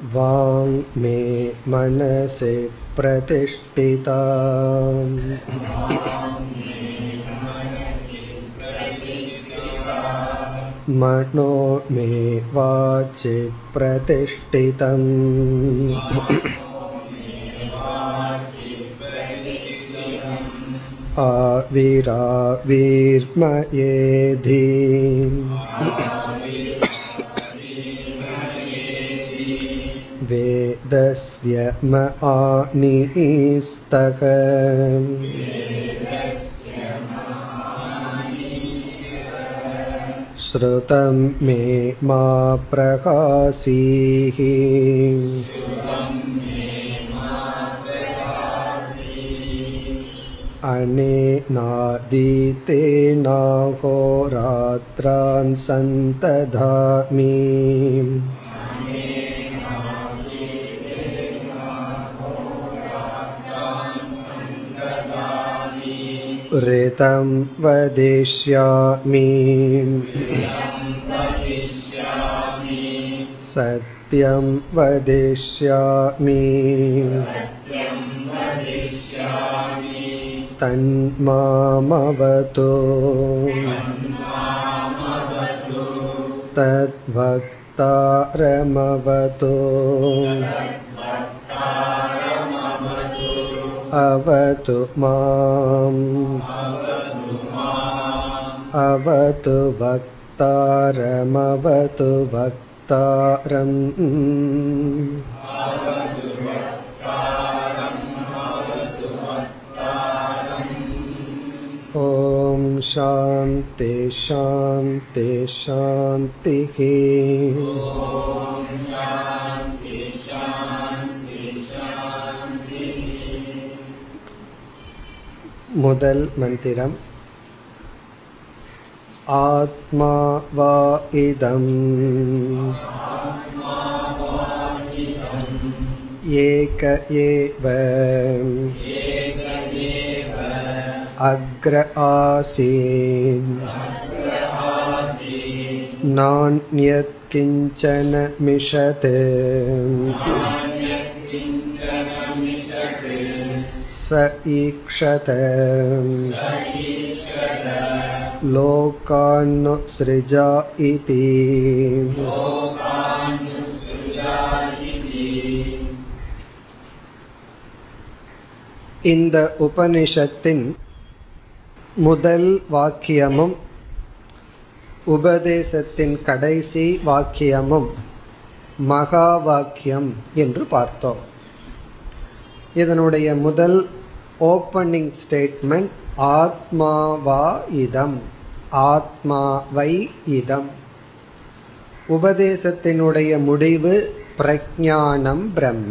वाङ्मे मनसि प्रतिष्ठिता मनो मे वाचि प्रतिष्ठितम् आविराविर्मयेधि वेदस्य म आनीस्तक श्रुतं मे मा प्रकाशीः अनेनादीतेनाहोरात्रान् सन्तधामि ऋतं वदिष्यामि सत्यं वदिष्यामि तन्मामवतु तद्भक्तारमवतु अवतु माम् अवतु भक्तारमवतु भक्तारम् ॐ शान्ति शान्ति शान्तिः முதல் மந்திரம் ஆத்மா வா இதம் ஏக ஏவ அக்ர ஆசீன் நாண்யத் கிஞ்சன மிஷத் स ईक्षत लोकान्नुसृजा इति இந்த உபனிஷத்தின் முதல் வாக்கியமும் உபதேசத்தின் கடைசி வாக்கியமும் மகா வாக்கியம் என்று பார்த்தோம் இதனுடைய முதல் ஓப்பனிங் ஸ்டேட்மெண்ட் ஆத்மாவா இதம் ஆத்மாவை இதம் உபதேசத்தினுடைய முடிவு பிரஜானம் பிரம்ம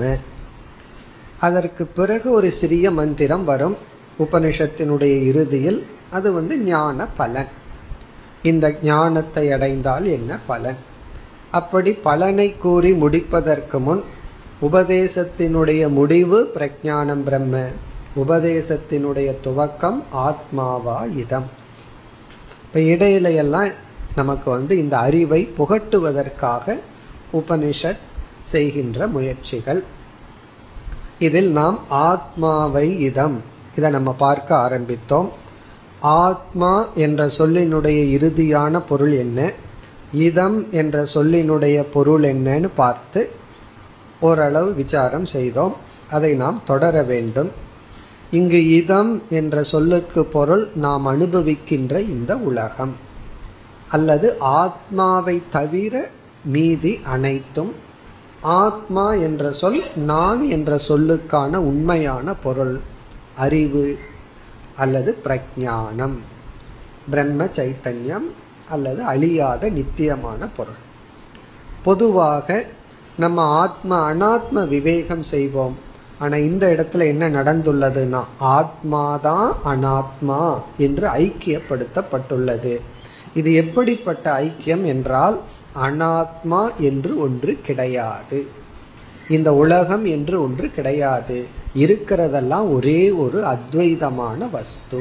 அதற்கு பிறகு ஒரு சிறிய மந்திரம் வரும் உபனிஷத்தினுடைய இறுதியில் அது வந்து ஞான பலன் இந்த ஞானத்தை அடைந்தால் என்ன பலன் அப்படி பலனை கூறி முடிப்பதற்கு முன் உபதேசத்தினுடைய முடிவு பிரஜானம் பிரம்ம உபதேசத்தினுடைய துவக்கம் ஆத்மாவா இதம் இப்போ இடையில எல்லாம் நமக்கு வந்து இந்த அறிவை புகட்டுவதற்காக உபனிஷத் செய்கின்ற முயற்சிகள் இதில் நாம் ஆத்மாவை இதம் இதை நம்ம பார்க்க ஆரம்பித்தோம் ஆத்மா என்ற சொல்லினுடைய இறுதியான பொருள் என்ன இதம் என்ற சொல்லினுடைய பொருள் என்னன்னு பார்த்து ஓரளவு விசாரம் செய்தோம் அதை நாம் தொடர வேண்டும் இங்கு இதம் என்ற சொல்லுக்கு பொருள் நாம் அனுபவிக்கின்ற இந்த உலகம் அல்லது ஆத்மாவை தவிர மீதி அனைத்தும் ஆத்மா என்ற சொல் நான் என்ற சொல்லுக்கான உண்மையான பொருள் அறிவு அல்லது பிரஜானம் பிரம்ம சைத்தன்யம் அல்லது அழியாத நித்தியமான பொருள் பொதுவாக நம்ம ஆத்ம அனாத்ம விவேகம் செய்வோம் ஆனா இந்த இடத்துல என்ன நடந்துள்ளதுன்னா ஆத்மாதான் அனாத்மா என்று ஐக்கியப்படுத்தப்பட்டுள்ளது இது எப்படிப்பட்ட ஐக்கியம் என்றால் அனாத்மா என்று ஒன்று கிடையாது இந்த உலகம் என்று ஒன்று கிடையாது இருக்கிறதெல்லாம் ஒரே ஒரு அத்வைதமான வஸ்து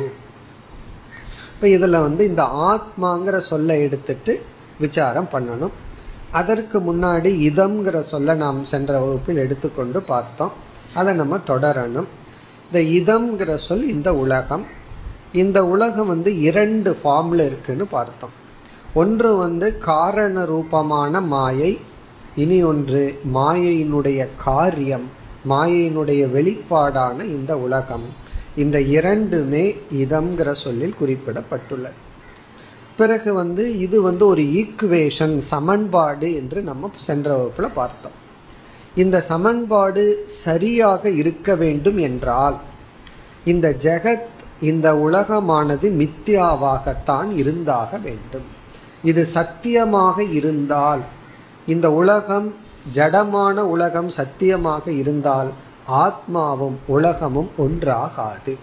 இப்ப இதுல வந்து இந்த ஆத்மாங்கிற சொல்ல எடுத்துட்டு விசாரம் பண்ணணும் அதற்கு முன்னாடி இதம்ங்கிற சொல்ல நாம் சென்ற வகுப்பில் எடுத்துக்கொண்டு பார்த்தோம் அதை நம்ம தொடரணும் இந்த இதம்ங்கிற சொல் இந்த உலகம் இந்த உலகம் வந்து இரண்டு ஃபார்ம்ல இருக்குன்னு பார்த்தோம் ஒன்று வந்து காரண ரூபமான மாயை இனி ஒன்று மாயையினுடைய காரியம் மாயையினுடைய வெளிப்பாடான இந்த உலகம் இந்த இரண்டுமே இதம்ங்கிற சொல்லில் குறிப்பிடப்பட்டுள்ளது பிறகு வந்து இது வந்து ஒரு ஈக்குவேஷன் சமன்பாடு என்று நம்ம சென்ற வகுப்புல பார்த்தோம் இந்த சமன்பாடு சரியாக இருக்க வேண்டும் என்றால் இந்த ஜெகத் இந்த உலகமானது மித்தியாவாகத்தான் இருந்தாக வேண்டும் இது சத்தியமாக இருந்தால் இந்த உலகம் ஜடமான உலகம் சத்தியமாக இருந்தால் ஆத்மாவும் உலகமும் ஒன்றாகாது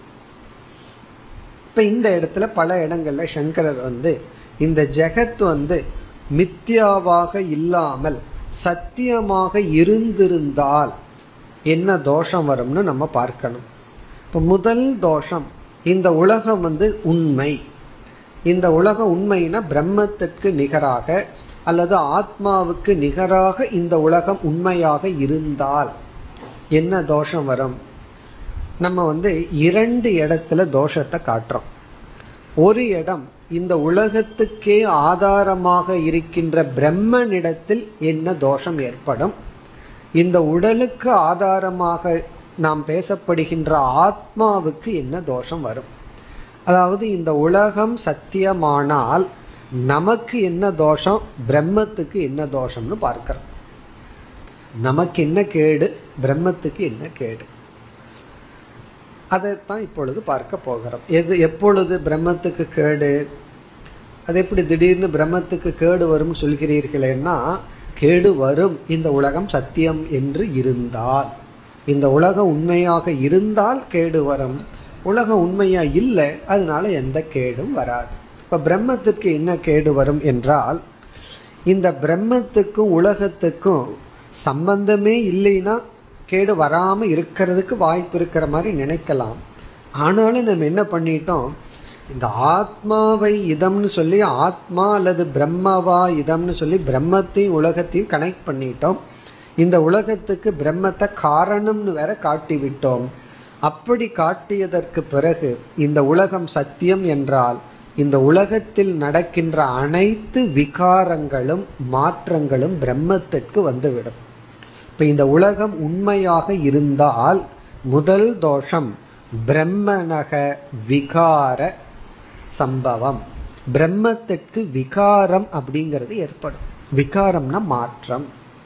இப்ப இந்த இடத்துல பல இடங்கள்ல சங்கரர் வந்து இந்த ஜெகத் வந்து மித்யாவாக இல்லாமல் சத்தியமாக இருந்திருந்தால் என்ன தோஷம் வரும்னு நம்ம பார்க்கணும் இப்போ முதல் தோஷம் இந்த உலகம் வந்து உண்மை இந்த உலகம் உண்மைனா பிரம்மத்திற்கு நிகராக அல்லது ஆத்மாவுக்கு நிகராக இந்த உலகம் உண்மையாக இருந்தால் என்ன தோஷம் வரும் நம்ம வந்து இரண்டு இடத்துல தோஷத்தை காட்டுறோம் ஒரு இடம் இந்த உலகத்துக்கே ஆதாரமாக இருக்கின்ற பிரம்மனிடத்தில் என்ன தோஷம் ஏற்படும் இந்த உடலுக்கு ஆதாரமாக நாம் பேசப்படுகின்ற ஆத்மாவுக்கு என்ன தோஷம் வரும் அதாவது இந்த உலகம் சத்தியமானால் நமக்கு என்ன தோஷம் பிரம்மத்துக்கு என்ன தோஷம்னு பார்க்கிறோம் நமக்கு என்ன கேடு பிரம்மத்துக்கு என்ன கேடு அதைத்தான் இப்பொழுது பார்க்க போகிறோம் எது எப்பொழுது பிரம்மத்துக்கு கேடு அது எப்படி திடீர்னு பிரம்மத்துக்கு கேடு வரும் சொல்கிறீர்களேன்னா கேடு வரும் இந்த உலகம் சத்தியம் என்று இருந்தால் இந்த உலகம் உண்மையாக இருந்தால் கேடு வரும் உலகம் உண்மையா இல்லை அதனால எந்த கேடும் வராது இப்ப பிரம்மத்துக்கு என்ன கேடு வரும் என்றால் இந்த பிரம்மத்துக்கும் உலகத்துக்கும் சம்பந்தமே இல்லைன்னா கேடு வராம இருக்கிறதுக்கு வாய்ப்பு இருக்கிற மாதிரி நினைக்கலாம் ஆனாலும் நம்ம என்ன பண்ணிட்டோம் இந்த ஆத்மாவை இதம்னு சொல்லி ஆத்மா அல்லது பிரம்மவா இதம்னு சொல்லி பிரம்மத்தையும் உலகத்தையும் கனெக்ட் பண்ணிட்டோம் இந்த உலகத்துக்கு பிரம்மத்தை காரணம்னு வேற காட்டி விட்டோம் அப்படி காட்டியதற்கு பிறகு இந்த உலகம் சத்தியம் என்றால் இந்த உலகத்தில் நடக்கின்ற அனைத்து விகாரங்களும் மாற்றங்களும் பிரம்மத்திற்கு வந்துவிடும் இப்ப இந்த உலகம் உண்மையாக இருந்தால் முதல் தோஷம் பிரம்மனக விகார சம்பவம் பிரம்மத்திற்கு விகாரம் அப்படிங்கிறது ஏற்படும் விகாரம்னா மாற்றம்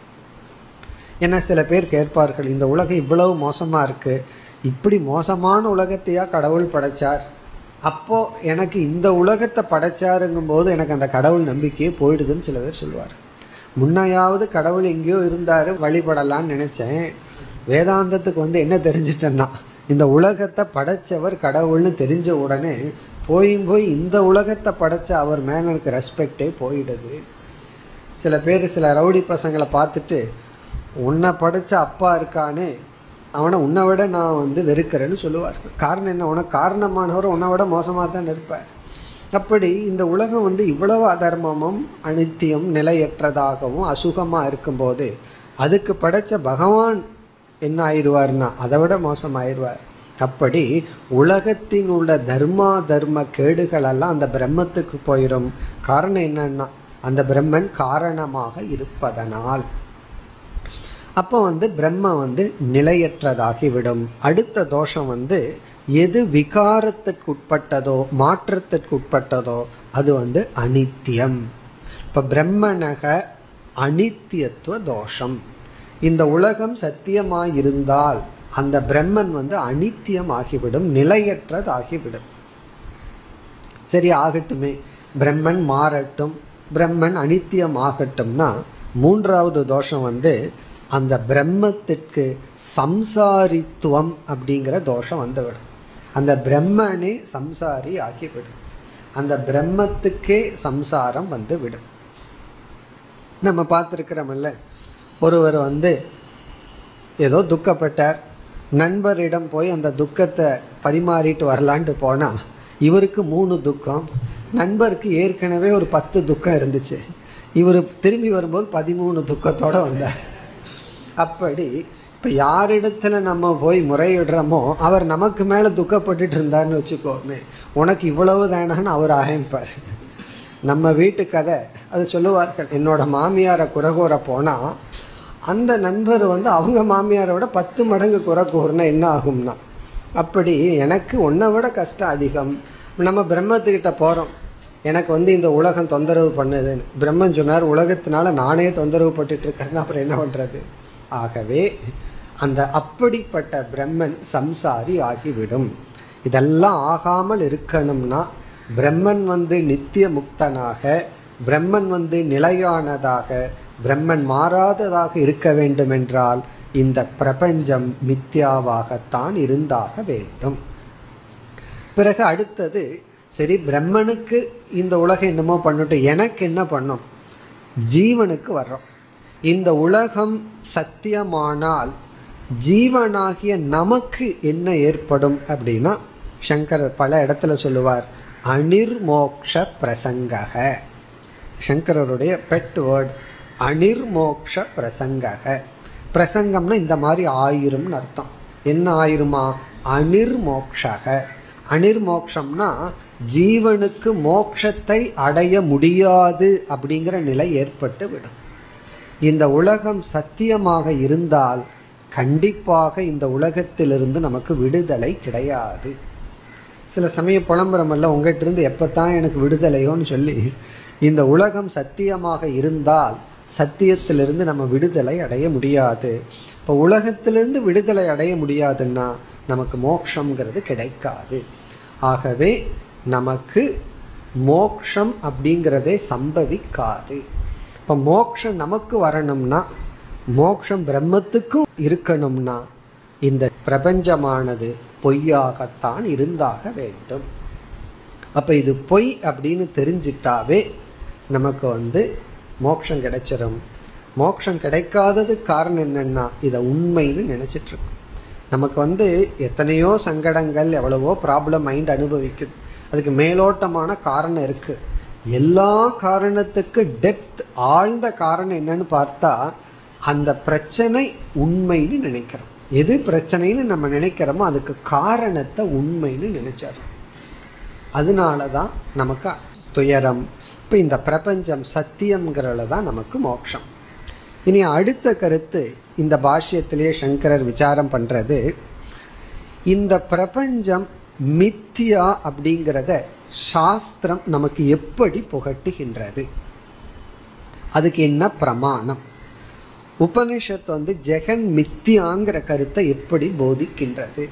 ஏன்னா சில பேர் கேட்பார்கள் இந்த உலகம் இவ்வளவு மோசமா இருக்கு இப்படி மோசமான உலகத்தையா கடவுள் படைச்சார் அப்போ எனக்கு இந்த உலகத்தை படைச்சாருங்கும் போது எனக்கு அந்த கடவுள் நம்பிக்கையே போயிடுதுன்னு சில பேர் சொல்லுவார் முன்னையாவது கடவுள் எங்கேயோ இருந்தாரு வழிபடலாம்னு நினைச்சேன் வேதாந்தத்துக்கு வந்து என்ன தெரிஞ்சிட்டேன்னா இந்த உலகத்தை படைச்சவர் கடவுள்னு தெரிஞ்ச உடனே போயும் போய் இந்த உலகத்தை படைச்ச அவர் மேல இருக்க ரெஸ்பெக்டே போயிடுது சில பேர் சில ரவுடி பசங்களை பார்த்துட்டு உன்னை படைச்ச அப்பா இருக்கானே அவனை உன்னை விட நான் வந்து வெறுக்கிறேன்னு சொல்லுவார்கள் காரணம் என்ன உனக்கு காரணமானவர் உன்னை விட மோசமாக தான் இருப்பார் அப்படி இந்த உலகம் வந்து இவ்வளவு அதர்மமும் அனித்தியம் நிலையற்றதாகவும் அசுகமாக இருக்கும்போது அதுக்கு படைச்ச பகவான் என்ன ஆயிடுவார்னா அதை விட மோசம் ஆயிடுவார் அப்படி உலகத்தின் உள்ள தர்மா தர்ம கேடுகள் எல்லாம் அந்த பிரம்மத்துக்கு போயிடும் காரணம் என்னன்னா அந்த பிரம்மன் காரணமாக இருப்பதனால் அப்போ வந்து பிரம்ம வந்து நிலையற்றதாகிவிடும் அடுத்த தோஷம் வந்து எது விகாரத்திற்குட்பட்டதோ மாற்றத்திற்குட்பட்டதோ அது வந்து அனித்தியம் இப்ப பிரம்மனக அனித்தியத்துவ தோஷம் இந்த உலகம் சத்தியமாயிருந்தால் அந்த பிரம்மன் வந்து அனித்தியம் ஆகிவிடும் நிலையற்றதாகிவிடும் சரி ஆகட்டுமே பிரம்மன் மாறட்டும் பிரம்மன் அனித்தியம் ஆகட்டும்னா மூன்றாவது தோஷம் வந்து அந்த பிரம்மத்திற்கு சம்சாரித்துவம் அப்படிங்கிற தோஷம் வந்துவிடும் அந்த பிரம்மனே சம்சாரி ஆகிவிடும் அந்த பிரம்மத்துக்கே சம்சாரம் வந்து விடும் நம்ம பார்த்துருக்கிறோம்ல ஒருவர் வந்து ஏதோ துக்கப்பட்டார் நண்பரிடம் போய் அந்த துக்கத்தை பரிமாறிட்டு வரலான்ட்டு போனா இவருக்கு மூணு துக்கம் நண்பருக்கு ஏற்கனவே ஒரு பத்து துக்கம் இருந்துச்சு இவர் திரும்பி வரும்போது பதிமூணு துக்கத்தோட வந்தார் அப்படி இப்ப யாரிடத்துல நம்ம போய் முறையிடுறோமோ அவர் நமக்கு மேல துக்கப்பட்டுட்டு இருந்தாருன்னு வச்சுக்கோமே உனக்கு இவ்வளவு தானான்னு அவர் ஆரம்பிப்பார் நம்ம வீட்டு கதை அது சொல்லுவார்கள் என்னோட மாமியாரை குறை கூற போனா அந்த நண்பர் வந்து அவங்க மாமியாரை விட பத்து மடங்கு குறை கூறினா என்ன ஆகும்னா அப்படி எனக்கு உன்னை விட கஷ்டம் அதிகம் நம்ம பிரம்மத்துக்கிட்ட போறோம் எனக்கு வந்து இந்த உலகம் தொந்தரவு பண்ணுதுன்னு பிரம்மன் சொன்னார் உலகத்தினால நானே தொந்தரவு பட்டுட்டு இருக்கேன்னா அப்புறம் என்ன பண்றது ஆகவே அந்த அப்படிப்பட்ட பிரம்மன் சம்சாரி ஆகிவிடும் இதெல்லாம் ஆகாமல் இருக்கணும்னா பிரம்மன் வந்து நித்திய முக்தனாக பிரம்மன் வந்து நிலையானதாக பிரம்மன் மாறாததாக இருக்க வேண்டும் என்றால் இந்த பிரபஞ்சம் மித்யாவாகத்தான் இருந்தாக வேண்டும் பிறகு அடுத்தது சரி பிரம்மனுக்கு இந்த உலகம் என்னமோ பண்ணட்டும் எனக்கு என்ன பண்ணும் ஜீவனுக்கு வர்றோம் இந்த உலகம் சத்தியமானால் ஜீவனாகிய நமக்கு என்ன ஏற்படும் அப்படின்னா சங்கரர் பல இடத்துல சொல்லுவார் அனிர்மோக்ஷ பிரசங்கக சங்கரருடைய பெட் வேர்ட் அனிர்மோக்ஷ பிரசங்கக பிரசங்கம்னா இந்த மாதிரி ஆயிரும்னு அர்த்தம் என்ன ஆயிருமா அனிர்மோக்ஷக அனிர்மோக்ஷம்னா ஜீவனுக்கு மோக்ஷத்தை அடைய முடியாது அப்படிங்கிற நிலை ஏற்பட்டு விடும் இந்த உலகம் சத்தியமாக இருந்தால் கண்டிப்பாக இந்த உலகத்திலிருந்து நமக்கு விடுதலை கிடையாது சில சமய புலம்புறமல்ல உங்ககிட்ட இருந்து எப்பத்தான் எனக்கு விடுதலையோன்னு சொல்லி இந்த உலகம் சத்தியமாக இருந்தால் சத்தியத்திலிருந்து நம்ம விடுதலை அடைய முடியாது இப்போ உலகத்திலிருந்து விடுதலை அடைய முடியாதுன்னா நமக்கு மோக்ஷங்கிறது கிடைக்காது ஆகவே நமக்கு மோக்ஷம் அப்படிங்கிறதே சம்பவிக்காது இப்போ மோக்ஷம் நமக்கு வரணும்னா மோக்ஷம் பிரம்மத்துக்கும் இருக்கணும்னா இந்த பிரபஞ்சமானது பொய்யாகத்தான் இருந்தாக வேண்டும் அப்ப இது பொய் அப்படின்னு தெரிஞ்சிட்டாவே நமக்கு வந்து மோட்சம் கிடைச்சிரும் மோட்சம் கிடைக்காதது காரணம் என்னன்னா இதை உண்மைன்னு நினைச்சிட்டு இருக்கோம் நமக்கு வந்து எத்தனையோ சங்கடங்கள் எவ்வளவோ ப்ராப்ளம் மைண்ட் அனுபவிக்குது அதுக்கு மேலோட்டமான காரணம் இருக்கு எல்லா காரணத்துக்கு டெப்த் ஆழ்ந்த காரணம் என்னன்னு பார்த்தா அந்த பிரச்சனை உண்மைன்னு நினைக்கிறோம் எது பிரச்சனைன்னு நம்ம நினைக்கிறோமோ அதுக்கு காரணத்தை உண்மைன்னு நினைச்சிடறோம் அதனால தான் நமக்கு துயரம் இப்போ இந்த பிரபஞ்சம் சத்தியம்ங்கிறதுல தான் நமக்கு மோட்சம் இனி அடுத்த கருத்து இந்த பாஷ்யத்திலேயே சங்கரர் விசாரம் பண்றது இந்த பிரபஞ்சம் மித்தியா அப்படிங்கிறத சாஸ்திரம் நமக்கு எப்படி புகட்டுகின்றது அதுக்கு என்ன பிரமாணம் உபனிஷத் வந்து ஜெகன் மித்தியாங்கிற கருத்தை எப்படி போதிக்கின்றது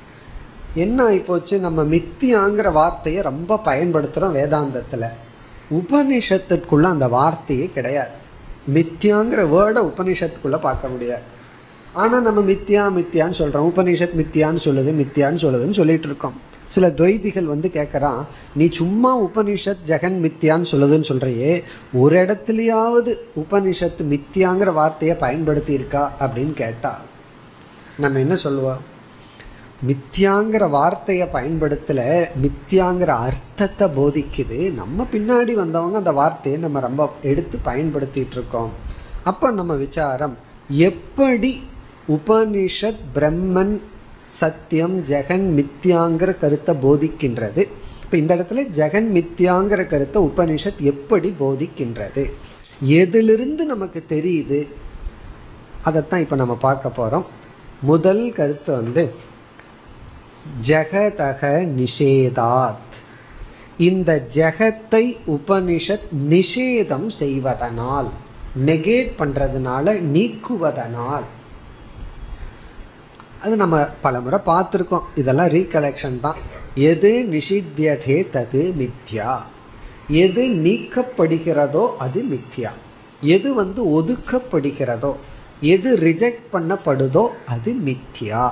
என்ன ஆயிப்போச்சு நம்ம மித்தியாங்கிற வார்த்தையை ரொம்ப பயன்படுத்துறோம் வேதாந்தத்துல உபனிஷத்துக்குள்ள அந்த வார்த்தையே கிடையாது மித்தியாங்கிற வேர்டை உபனிஷத்துக்குள்ள பார்க்க முடியாது ஆனா நம்ம மித்தியா மித்தியான்னு சொல்றோம் உபனிஷத் மித்தியான்னு சொல்லுது மித்தியான்னு சொல்லுதுன்னு சொல்லிட்டு இருக்கோம் சில துவைதிகள் வந்து கேட்கறான் நீ சும்மா உபனிஷத் ஜெகன் மித்தியான்னு சொல்லுதுன்னு சொல்றியே ஒரு இடத்துலயாவது உபனிஷத் மித்தியாங்கிற வார்த்தையை பயன்படுத்தி இருக்கா அப்படின்னு கேட்டா நம்ம என்ன சொல்லுவோம் மித்தியாங்கிற வார்த்தையை பயன்படுத்தல மித்தியாங்கிற அர்த்தத்தை போதிக்குது நம்ம பின்னாடி வந்தவங்க அந்த வார்த்தையை நம்ம ரொம்ப எடுத்து பயன்படுத்திட்டு இருக்கோம் அப்ப நம்ம விசாரம் எப்படி உபனிஷத் பிரம்மன் சத்தியம் ஜெகன் மித்தியாங்கிற கருத்தை போதிக்கின்றது இப்ப இந்த இடத்துல ஜெகன் மித்தியாங்கிற கருத்தை உபனிஷத் எப்படி போதிக்கின்றது எதிலிருந்து நமக்கு தெரியுது அதைத்தான் இப்ப நம்ம பார்க்க போறோம் முதல் கருத்து வந்து ஜெகதக நிஷேதாத் இந்த ஜெகத்தை உபனிஷத் நிஷேதம் செய்வதனால் நெகேட் பண்றதுனால நீக்குவதனால் அது நம்ம பலமுறை பார்த்துருக்கோம் இதெல்லாம் ரீகலெக்ஷன் தான் எது நிஷித்தியதே தது மித்யா எது நீக்கப்படுகிறதோ அது மித்யா எது வந்து ஒதுக்கப்படுகிறதோ எது ரிஜெக்ட் பண்ணப்படுதோ அது மித்யா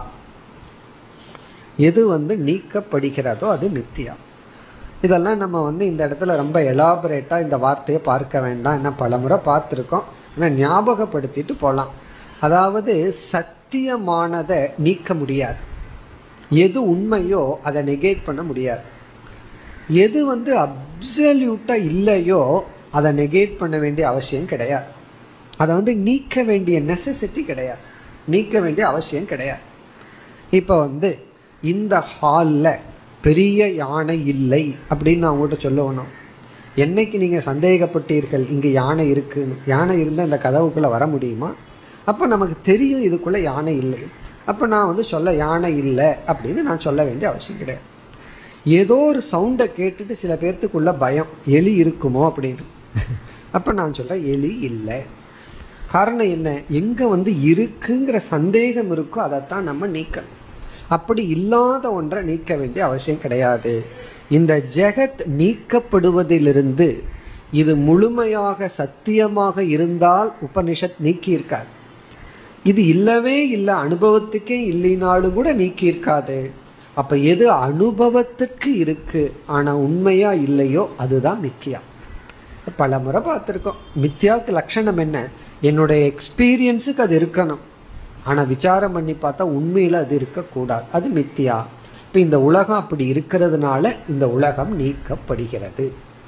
எது வந்து நீக்கப்படுகிறதோ அது மித்தியா இதெல்லாம் நம்ம வந்து இந்த இடத்துல ரொம்ப எலாபரேட்டா இந்த வார்த்தையை பார்க்க வேண்டாம் என்ன பலமுறை பார்த்துருக்கோம் ஆனால் ஞாபகப்படுத்திட்டு போகலாம் அதாவது சத்தியமானதை நீக்க முடியாது எது உண்மையோ அதை நெகேட் பண்ண முடியாது எது வந்து அப்சல்யூட்டா இல்லையோ அதை நெகேட் பண்ண வேண்டிய அவசியம் கிடையாது அதை வந்து நீக்க வேண்டிய நெசசிட்டி கிடையாது நீக்க வேண்டிய அவசியம் கிடையாது இப்போ வந்து இந்த ஹாலில் பெரிய யானை இல்லை அப்படின்னு நான் உங்கள்கிட்ட சொல்லணும் என்னைக்கு நீங்கள் சந்தேகப்பட்டீர்கள் இங்கே யானை இருக்குன்னு யானை இருந்தால் இந்த கதவுக்குள்ளே வர முடியுமா அப்போ நமக்கு தெரியும் இதுக்குள்ளே யானை இல்லை அப்போ நான் வந்து சொல்ல யானை இல்லை அப்படின்னு நான் சொல்ல வேண்டிய அவசியம் கிடையாது ஏதோ ஒரு சவுண்டை கேட்டுட்டு சில பேர்த்துக்குள்ள பயம் எலி இருக்குமோ அப்படின்னு அப்போ நான் சொல்கிறேன் எலி இல்லை காரணம் என்ன எங்கே வந்து இருக்குங்கிற சந்தேகம் இருக்கோ அதைத்தான் நம்ம நீக்கணும் அப்படி இல்லாத ஒன்றை நீக்க வேண்டிய அவசியம் கிடையாது இந்த ஜெகத் நீக்கப்படுவதிலிருந்து இது முழுமையாக சத்தியமாக இருந்தால் உபனிஷத் நீக்கி இருக்காது இது இல்லவே இல்லை அனுபவத்துக்கே இல்லைனாலும் கூட நீக்கி இருக்காது அப்ப எது அனுபவத்துக்கு இருக்கு ஆனா உண்மையா இல்லையோ அதுதான் மித்தியா பல முறை பார்த்துருக்கோம் மித்யாவுக்கு லட்சணம் என்ன என்னுடைய எக்ஸ்பீரியன்ஸுக்கு அது இருக்கணும் ஆனா விசாரம் பண்ணி பார்த்தா உண்மையில அது இருக்கக்கூடாது அது மித்தியா இப்ப இந்த உலகம் அப்படி இருக்கிறதுனால இந்த உலகம் நீக்கப்படுகிறது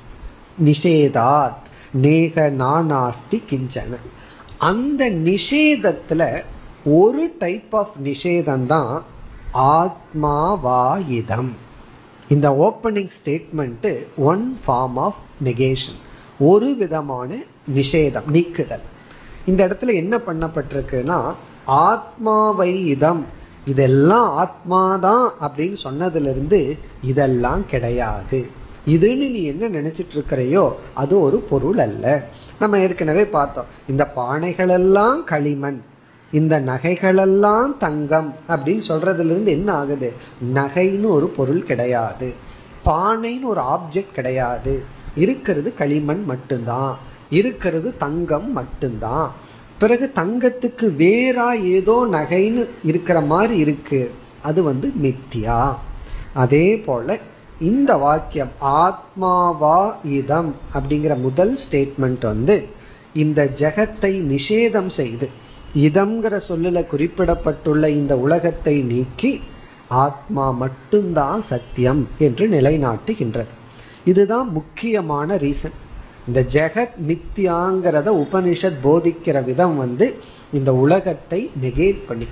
நிஷேதாத் நேக நானாஸ்தி கிஞ்சன அந்த நிஷேதத்துல ஒரு டைப் ஆஃப் நிஷேதம் தான் ஆத்மாவாயிதம் இந்த opening statement one form of negation ஒரு விதமான நிஷேதம் நீக்குதல் இந்த இடத்துல என்ன பண்ணப்பட்டிருக்குன்னா ஆத்மாவை இதம் இதெல்லாம் ஆத்மாதான் அப்படின்னு சொன்னதுல இதெல்லாம் கிடையாது இதுன்னு நீ என்ன நினைச்சிட்டு இருக்கிறையோ அது ஒரு பொருள் அல்ல நம்ம ஏற்கனவே பார்த்தோம் இந்த பானைகளெல்லாம் களிமண் இந்த நகைகளெல்லாம் தங்கம் அப்படின்னு சொல்றதுல இருந்து என்ன ஆகுது நகைன்னு ஒரு பொருள் கிடையாது பானைன்னு ஒரு ஆப்ஜெக்ட் கிடையாது இருக்கிறது களிமண் மட்டும்தான் இருக்கிறது தங்கம் மட்டும்தான் பிறகு தங்கத்துக்கு வேறா ஏதோ நகைன்னு இருக்கிற மாதிரி இருக்கு அது வந்து மித்தியா அதே போல இந்த வாக்கியம் ஆத்மாவா இதம் அப்படிங்கிற முதல் ஸ்டேட்மெண்ட் வந்து இந்த ஜெகத்தை நிஷேதம் செய்து இதம்ங்கிற சொல்லுல குறிப்பிடப்பட்டுள்ள இந்த உலகத்தை நீக்கி ஆத்மா மட்டும்தான் சத்தியம் என்று நிலைநாட்டுகின்றது இதுதான் முக்கியமான ரீசன் இந்த ஜெகத் மித்தியாங்கிறத உபனிஷத் போதிக்கிற விதம் வந்து இந்த உலகத்தை நெகேட் பண்ணி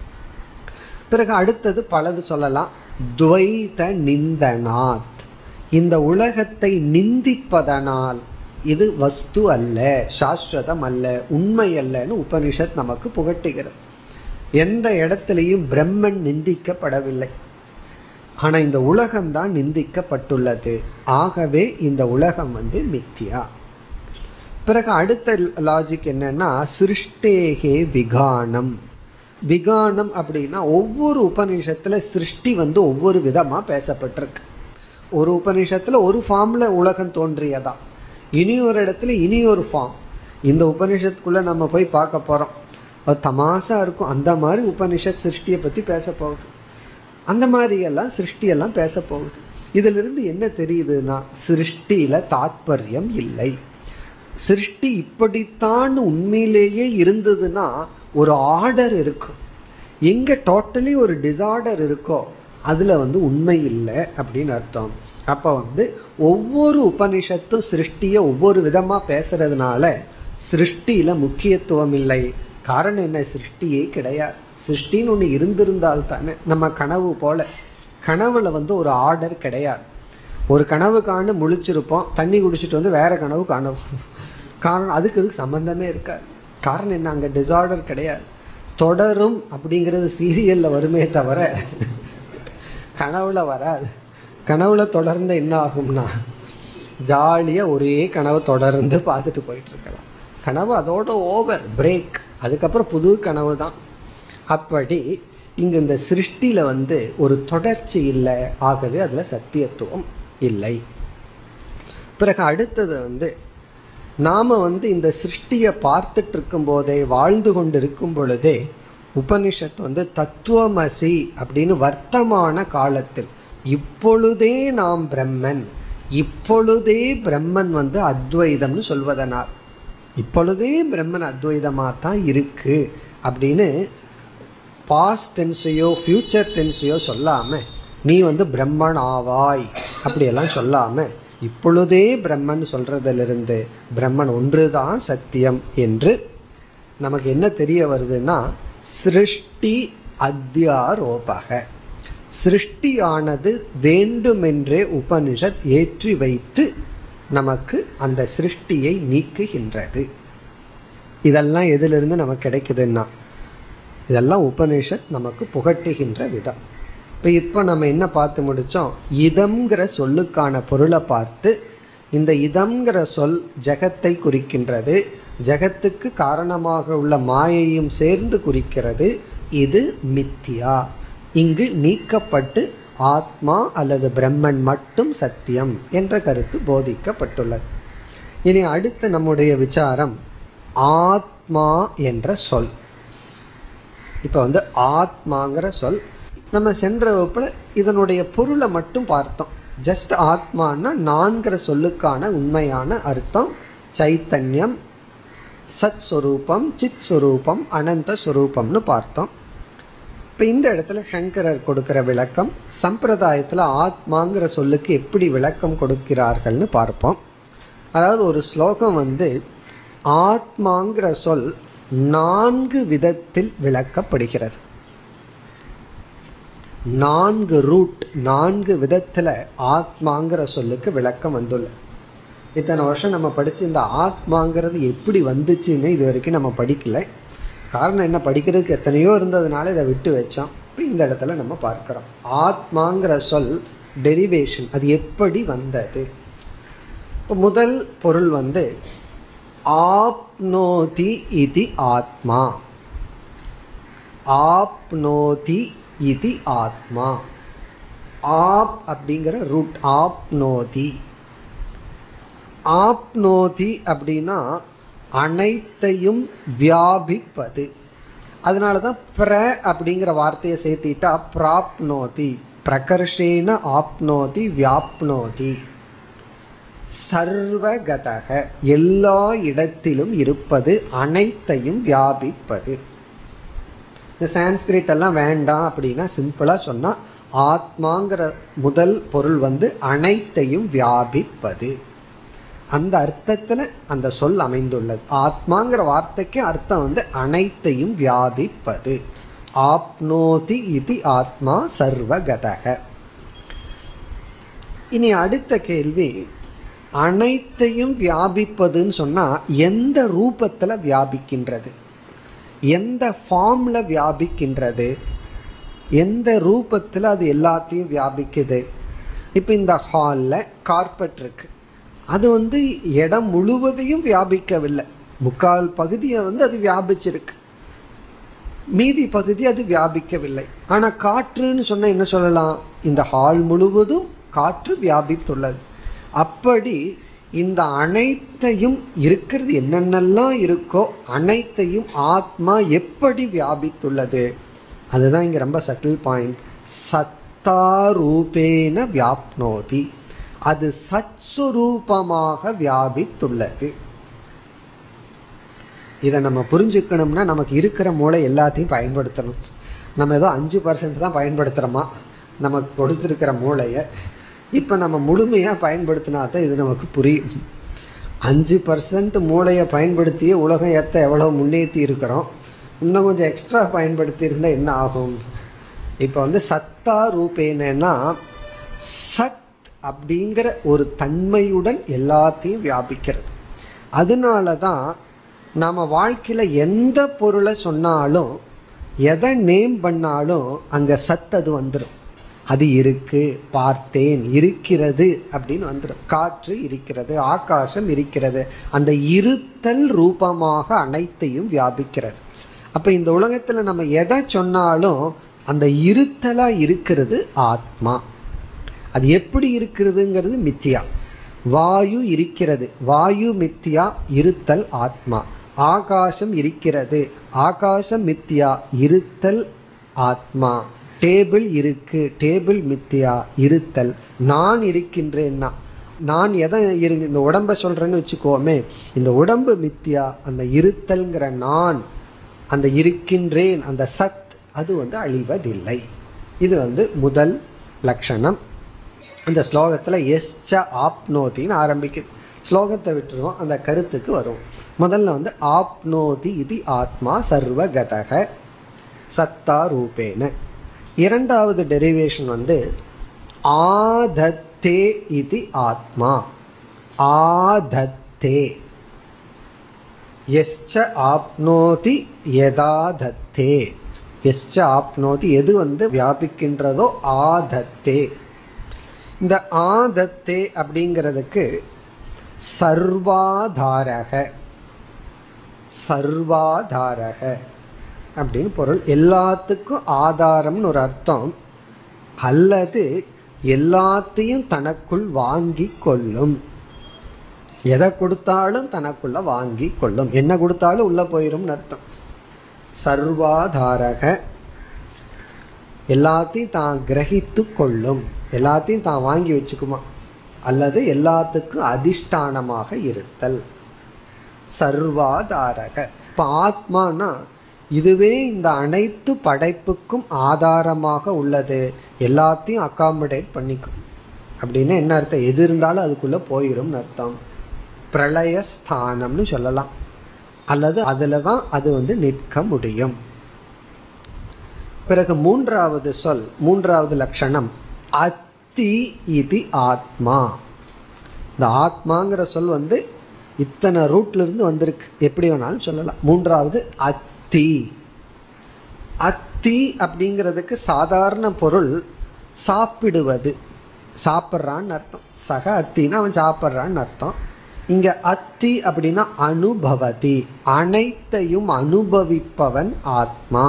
பிறகு அடுத்தது பலது சொல்லலாம் துவைத நிந்தனாத் இந்த உலகத்தை நிந்திப்பதனால் இது வஸ்து அல்ல சாஸ்வதம் அல்ல உண்மை அல்லன்னு உபனிஷத் நமக்கு புகட்டுகிறது எந்த இடத்திலையும் பிரம்மன் நிந்திக்கப்படவில்லை ஆனா இந்த உலகம் தான் நிந்திக்கப்பட்டுள்ளது ஆகவே இந்த உலகம் வந்து மித்தியா பிறகு அடுத்த லாஜிக் என்னன்னா சிருஷ்டேகே விகானம் விகானம் அப்படின்னா ஒவ்வொரு உபநிஷத்துல சிருஷ்டி வந்து ஒவ்வொரு விதமா பேசப்பட்டிருக்கு ஒரு உபநிஷத்துல ஒரு ஃபார்ம்ல உலகம் தோன்றியதா இனி ஒரு இடத்துல இனி ஒரு ஃபார்ம் இந்த உபநிஷத்துக்குள்ள நம்ம போய் பார்க்க போறோம் அது தமாசா இருக்கும் அந்த மாதிரி உபனிஷத் சிருஷ்டியை பத்தி பேச போகுது அந்த மாதிரி எல்லாம் சிருஷ்டி எல்லாம் பேச போகுது இதுல இருந்து என்ன தெரியுதுன்னா சிருஷ்டியில தாத்பரியம் இல்லை சிருஷ்டி இப்படித்தான் உண்மையிலேயே இருந்ததுன்னா ஒரு ஆர்டர் இருக்கும் எங்க டோட்டலி ஒரு டிசார்டர் இருக்கோ அதுல வந்து உண்மை இல்லை அப்படின்னு அர்த்தம் அப்ப வந்து ஒவ்வொரு உபனிஷத்தும் சிருஷ்டிய ஒவ்வொரு விதமா பேசுறதுனால சிருஷ்டியில முக்கியத்துவம் இல்லை காரணம் என்ன சிருஷ்டியே கிடையாது சிருஷ்டின்னு ஒன்று இருந்திருந்தால் தானே நம்ம கனவு போல கனவுல வந்து ஒரு ஆர்டர் கிடையாது ஒரு கனவு காண்டு முழிச்சிருப்போம் தண்ணி குடிச்சிட்டு வந்து வேற கனவு காணும் காரணம் அதுக்கு இதுக்கு சம்பந்தமே இருக்காது காரணம் என்ன அங்கே டிசார்டர் கிடையாது தொடரும் அப்படிங்கிறது சீரியல்ல வருமே தவிர கனவுல வராது கனவுல தொடர்ந்து என்ன ஆகும்னா ஜாலியா ஒரே கனவு தொடர்ந்து பார்த்துட்டு போயிட்டு இருக்கலாம் கனவு அதோட ஓவர் பிரேக் அதுக்கப்புறம் புது கனவு தான் அப்படி இங்க இந்த சிருஷ்டியில வந்து ஒரு தொடர்ச்சி இல்லை ஆகவே அதுல சத்தியத்துவம் இல்லை பிறகு அடுத்தது வந்து நாம வந்து இந்த சிருஷ்டியை பார்த்துட்டு இருக்கும் போதே வாழ்ந்து கொண்டு இருக்கும் பொழுதே உபனிஷத் வந்து தத்துவமசி அப்படின்னு வர்த்தமான காலத்தில் இப்பொழுதே நாம் பிரம்மன் இப்பொழுதே பிரம்மன் வந்து அத்வைதம்னு சொல்வதனால் இப்பொழுதே பிரம்மன் அத்வைதமாக தான் இருக்கு அப்படின்னு பாஸ்ட் டென்ஸையோ ஃபியூச்சர் டென்ஸையோ சொல்லாம நீ வந்து பிரம்மன் ஆவாய் அப்படியெல்லாம் சொல்லாம இப்பொழுதே பிரம்மன் சொல்றதிலிருந்து பிரம்மன் ஒன்றுதான் சத்தியம் என்று நமக்கு என்ன தெரிய வருதுன்னா சிருஷ்டி அத்தியாரோபக சிருஷ்டியானது வேண்டுமென்றே உபனிஷத் ஏற்றி வைத்து நமக்கு அந்த சிருஷ்டியை நீக்குகின்றது இதெல்லாம் எதிலிருந்து நமக்கு கிடைக்குதுன்னா இதெல்லாம் உபனிஷத் நமக்கு புகட்டுகின்ற விதம் இப்போ இப்போ நம்ம என்ன பார்த்து முடிச்சோம் இதம்ங்கிற சொல்லுக்கான பொருளை பார்த்து இந்த இதம்ங்கிற சொல் ஜெகத்தை குறிக்கின்றது ஜெகத்துக்கு காரணமாக உள்ள மாயையும் சேர்ந்து குறிக்கிறது இது மித்தியா இங்கு நீக்கப்பட்டு ஆத்மா அல்லது பிரம்மன் மட்டும் சத்தியம் என்ற கருத்து போதிக்கப்பட்டுள்ளது இனி அடுத்து நம்முடைய விசாரம் ஆத்மா என்ற சொல் இப்போ வந்து ஆத்மாங்கிற சொல் நம்ம சென்ற வகுப்பில் இதனுடைய பொருளை மட்டும் பார்த்தோம் ஜஸ்ட் ஆத்மான்னா நான்கிற சொல்லுக்கான உண்மையான அர்த்தம் சைத்தன்யம் சத் ஸ்வரூபம் சித் ஸ்வரூபம் அனந்த ஸ்வரூபம்னு பார்த்தோம் இப்போ இந்த இடத்துல சங்கரர் கொடுக்கிற விளக்கம் சம்பிரதாயத்தில் ஆத்மாங்கிற சொல்லுக்கு எப்படி விளக்கம் கொடுக்கிறார்கள்னு பார்ப்போம் அதாவது ஒரு ஸ்லோகம் வந்து ஆத்மாங்கிற சொல் நான்கு விதத்தில் விளக்கப்படுகிறது நான்கு ரூட் நான்கு விதத்தில் ஆத்மாங்கிற சொல்லுக்கு விளக்கம் வந்துள்ள இத்தனை வருஷம் நம்ம படித்து இந்த ஆத்மாங்கிறது எப்படி வந்துச்சுன்னு இது வரைக்கும் நம்ம படிக்கல காரணம் என்ன படிக்கிறதுக்கு எத்தனையோ இருந்ததுனால இதை விட்டு வச்சோம் இப்போ இந்த இடத்துல நம்ம பார்க்குறோம் ஆத்மாங்கிற சொல் டெரிவேஷன் அது எப்படி வந்தது இப்போ முதல் பொருள் வந்து ஆப்னோதி இது ஆத்மா ஆப்னோதி இது ஆத்மா ஆப் அப்படிங்கிற ரூட் ஆப்னோதி ஆப்னோதி அப்படின்னா அனைத்தையும் வியாபிப்பது அதனால தான் பிர அப்படிங்கிற வார்த்தையை சேர்த்திட்டா பிராப்னோதி பிரகர்ஷேன ஆப்னோதி வியாப்னோதி சர்வகதக எல்லா இடத்திலும் இருப்பது அனைத்தையும் வியாபிப்பது இந்த சான்ஸ்கிரிட் எல்லாம் வேண்டாம் அப்படின்னா சிம்பிளாக சொன்னால் ஆத்மாங்கிற முதல் பொருள் வந்து அனைத்தையும் வியாபிப்பது அந்த அர்த்தத்தில் அந்த சொல் அமைந்துள்ளது ஆத்மாங்கிற வார்த்தைக்கு அர்த்தம் வந்து அனைத்தையும் வியாபிப்பது ஆப்னோதி இது ஆத்மா சர்வகதக இனி அடுத்த கேள்வி அனைத்தையும் வியாபிப்பதுன்னு சொன்னா எந்த ரூபத்துல வியாபிக்கின்றது எந்த ஃபார்ம்ல வியாபிக்கின்றது எந்த ரூபத்தில் அது எல்லாத்தையும் வியாபிக்குது இப்போ இந்த ஹாலில் கார்பெட் இருக்கு அது வந்து இடம் முழுவதையும் வியாபிக்கவில்லை முக்கால் பகுதியை வந்து அது வியாபிச்சிருக்கு மீதி பகுதி அது வியாபிக்கவில்லை ஆனால் காற்றுன்னு சொன்ன என்ன சொல்லலாம் இந்த ஹால் முழுவதும் காற்று வியாபித்துள்ளது அப்படி இந்த அனைத்தையும் இருக்கிறது என்னென்னலாம் இருக்கோ அனைத்தையும் ஆத்மா எப்படி வியாபித்துள்ளது அதுதான் இங்க ரொம்ப சட்டில் பாயிண்ட் சத்தாரூபேன வியாப்னோதி அது சத்ஸ்வரூபமாக வியாபித்துள்ளது இதை நம்ம புரிஞ்சுக்கணும்னா நமக்கு இருக்கிற மூளை எல்லாத்தையும் பயன்படுத்தணும் நம்ம ஏதோ அஞ்சு பர்சன்ட் தான் பயன்படுத்துகிறோமா நமக்கு கொடுத்துருக்கிற மூளையை இப்போ நம்ம முழுமையாக பயன்படுத்தினா தான் இது நமக்கு புரியும் அஞ்சு பர்சன்ட் மூளையை பயன்படுத்தியே உலகம் ஏற்ற எவ்வளோ முன்னேற்றி இருக்கிறோம் இன்னும் கொஞ்சம் எக்ஸ்ட்ரா பயன்படுத்தி இருந்தால் என்ன ஆகும் இப்போ வந்து சத்தா ரூபேனா சத் அப்படிங்கிற ஒரு தன்மையுடன் எல்லாத்தையும் வியாபிக்கிறது அதனால தான் நாம் வாழ்க்கையில் எந்த பொருளை சொன்னாலும் எதை நேம் பண்ணாலும் அங்கே சத் அது வந்துடும் அது இருக்கு பார்த்தேன் இருக்கிறது அப்படின்னு வந்துடும் காற்று இருக்கிறது ஆகாசம் இருக்கிறது அந்த இருத்தல் ரூபமாக அனைத்தையும் வியாபிக்கிறது அப்போ இந்த உலகத்தில் நம்ம எதை சொன்னாலும் அந்த இருத்தலா இருக்கிறது ஆத்மா அது எப்படி இருக்கிறதுங்கிறது மித்தியா வாயு இருக்கிறது வாயு மித்தியா இருத்தல் ஆத்மா ஆகாசம் இருக்கிறது ஆகாசம் மித்தியா இருத்தல் ஆத்மா டேபிள் இருக்கு டேபிள் மித்தியா இருத்தல் நான் இருக்கின்றேன்னா நான் எதை இரு இந்த உடம்பை சொல்றேன்னு வச்சுக்கோமே இந்த உடம்பு மித்தியா அந்த இருத்தல்ங்கிற நான் அந்த இருக்கின்றேன் அந்த சத் அது வந்து அழிவதில்லை இது வந்து முதல் லட்சணம் இந்த ஸ்லோகத்தில் எஸ்ச ஆப்னோதின்னு ஆரம்பிக்குது ஸ்லோகத்தை விட்டுருவோம் அந்த கருத்துக்கு வரும் முதல்ல வந்து ஆப்னோதி இது ஆத்மா சர்வகதக சத்தா ரூபேன இரண்டாவது டெரிவேஷன் வந்து ஆதத்தே இது ஆத்மா ஆதத்தே எஸ்ச ஆப்னோதி யதா தத்தே எஸ்ச ஆப்னோதி எது வந்து வியாபிக்கின்றதோ ஆதத்தே இந்த ஆதத்தே அப்படிங்கிறதுக்கு சர்வாதாரக சர்வாதாரக அப்படின்னு பொருள் எல்லாத்துக்கும் ஆதாரம்னு ஒரு அர்த்தம் அல்லது எல்லாத்தையும் தனக்குள் வாங்கி கொள்ளும் எதை கொடுத்தாலும் தனக்குள்ள வாங்கி கொள்ளும் என்ன கொடுத்தாலும் உள்ள போயிரும்னு அர்த்தம் சர்வாதாரக எல்லாத்தையும் தான் கிரகித்து கொள்ளும் எல்லாத்தையும் தான் வாங்கி வச்சுக்குமா அல்லது எல்லாத்துக்கும் அதிஷ்டானமாக இருத்தல் சர்வாதாரக இப்போ ஆத்மானா இதுவே இந்த அனைத்து படைப்புக்கும் ஆதாரமாக உள்ளது எல்லாத்தையும் அகாமடேட் பண்ணிக்கும் அப்படின்னு என்ன அர்த்தம் எது இருந்தாலும் அதுக்குள்ள போயிரும்னு அர்த்தம் பிரளயஸ்தானம்னு சொல்லலாம் அல்லது அதில் தான் அது வந்து நிற்க முடியும் பிறகு மூன்றாவது சொல் மூன்றாவது லட்சணம் அத்தி இது ஆத்மா இந்த ஆத்மாங்கிற சொல் வந்து இத்தனை ரூட்ல இருந்து வந்திருக்கு எப்படி வேணாலும் சொல்லலாம் மூன்றாவது அத்தி அத்தி அப்படிங்கிறதுக்கு சாதாரண பொருள் சாப்பிடுவது சாப்பிட்றான்னு அர்த்தம் சக அத்தின்னா அவன் சாப்பிட்றான்னு அர்த்தம் இங்க அத்தி அப்படின்னா அனுபவதி அனைத்தையும் அனுபவிப்பவன் ஆத்மா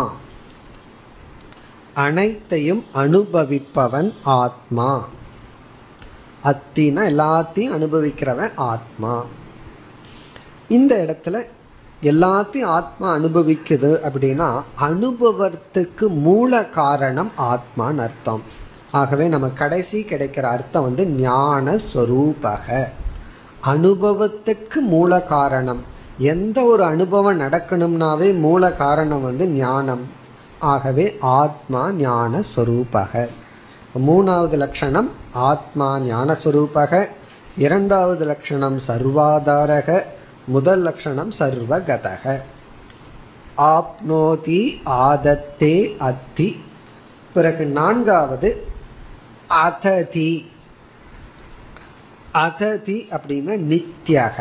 அனைத்தையும் அனுபவிப்பவன் ஆத்மா அத்தினா எல்லாத்தையும் அனுபவிக்கிறவன் ஆத்மா இந்த இடத்துல எல்லாத்தையும் ஆத்மா அனுபவிக்குது அப்படின்னா அனுபவத்துக்கு மூல காரணம் ஆத்மான்னு அர்த்தம் ஆகவே நம்ம கடைசி கிடைக்கிற அர்த்தம் வந்து ஞான சொரூபக அனுபவத்துக்கு மூல காரணம் எந்த ஒரு அனுபவம் நடக்கணும்னாவே மூல காரணம் வந்து ஞானம் ஆகவே ஆத்மா ஞான சொரூபக மூணாவது லட்சணம் ஆத்மா ஞானஸ்வரூபக இரண்டாவது லட்சணம் சர்வாதாரக முதல் லட்சணம் சர்வகதக ஆப்னோதி ஆதத்தே அத்தி பிறகு நான்காவது அததி அததி அப்படின்னா நித்யக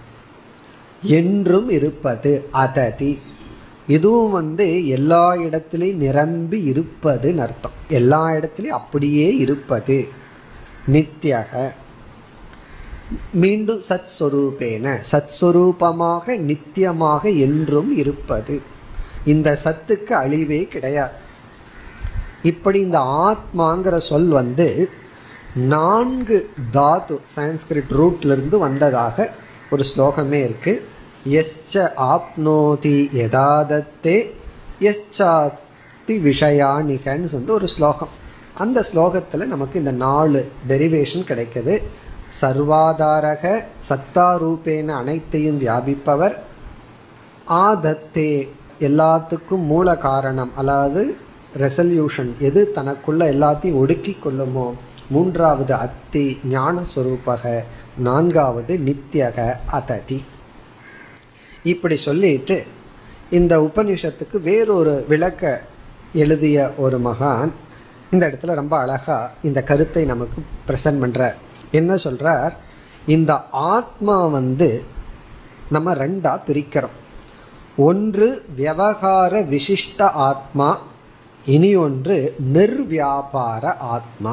என்றும் இருப்பது அததி இதுவும் வந்து எல்லா இடத்துலையும் நிரம்பி இருப்பதுன்னு அர்த்தம் எல்லா இடத்துலையும் அப்படியே இருப்பது நித்யக மீண்டும் சத் சொரூபேன சத் சொரூபமாக நித்தியமாக என்றும் இருப்பது இந்த சத்துக்கு அழிவே கிடையாது இப்படி இந்த ஆத்மாங்கிற சொல் வந்து நான்கு தாது சான்ஸ்கிரிட் ரூட்ல இருந்து வந்ததாக ஒரு ஸ்லோகமே இருக்கு எஸ்ச ஆப்னோதி யதாதத்தே எஸ்சாத்தி விஷயானிகன்னு வந்து ஒரு ஸ்லோகம் அந்த ஸ்லோகத்தில் நமக்கு இந்த நாலு டெரிவேஷன் கிடைக்குது சர்வாதாரக சத்தாரூபேன அனைத்தையும் வியாபிப்பவர் ஆதத்தே எல்லாத்துக்கும் மூல காரணம் அதாவது ரெசல்யூஷன் எது தனக்குள்ள எல்லாத்தையும் ஒடுக்கி கொள்ளுமோ மூன்றாவது அத்தி ஞான சொரூபக நான்காவது நித்தியக அததி இப்படி சொல்லிட்டு இந்த உபநிஷத்துக்கு வேறொரு விளக்க எழுதிய ஒரு மகான் இந்த இடத்துல ரொம்ப அழகா இந்த கருத்தை நமக்கு பிரசன்ட் பண்றார் என்ன சொல்றார் இந்த ஆத்மா வந்து நம்ம ரெண்டா பிரிக்கிறோம் ஒன்று விவகார விசிஷ்ட ஆத்மா இனி ஒன்று நிர்வியாபார ஆத்மா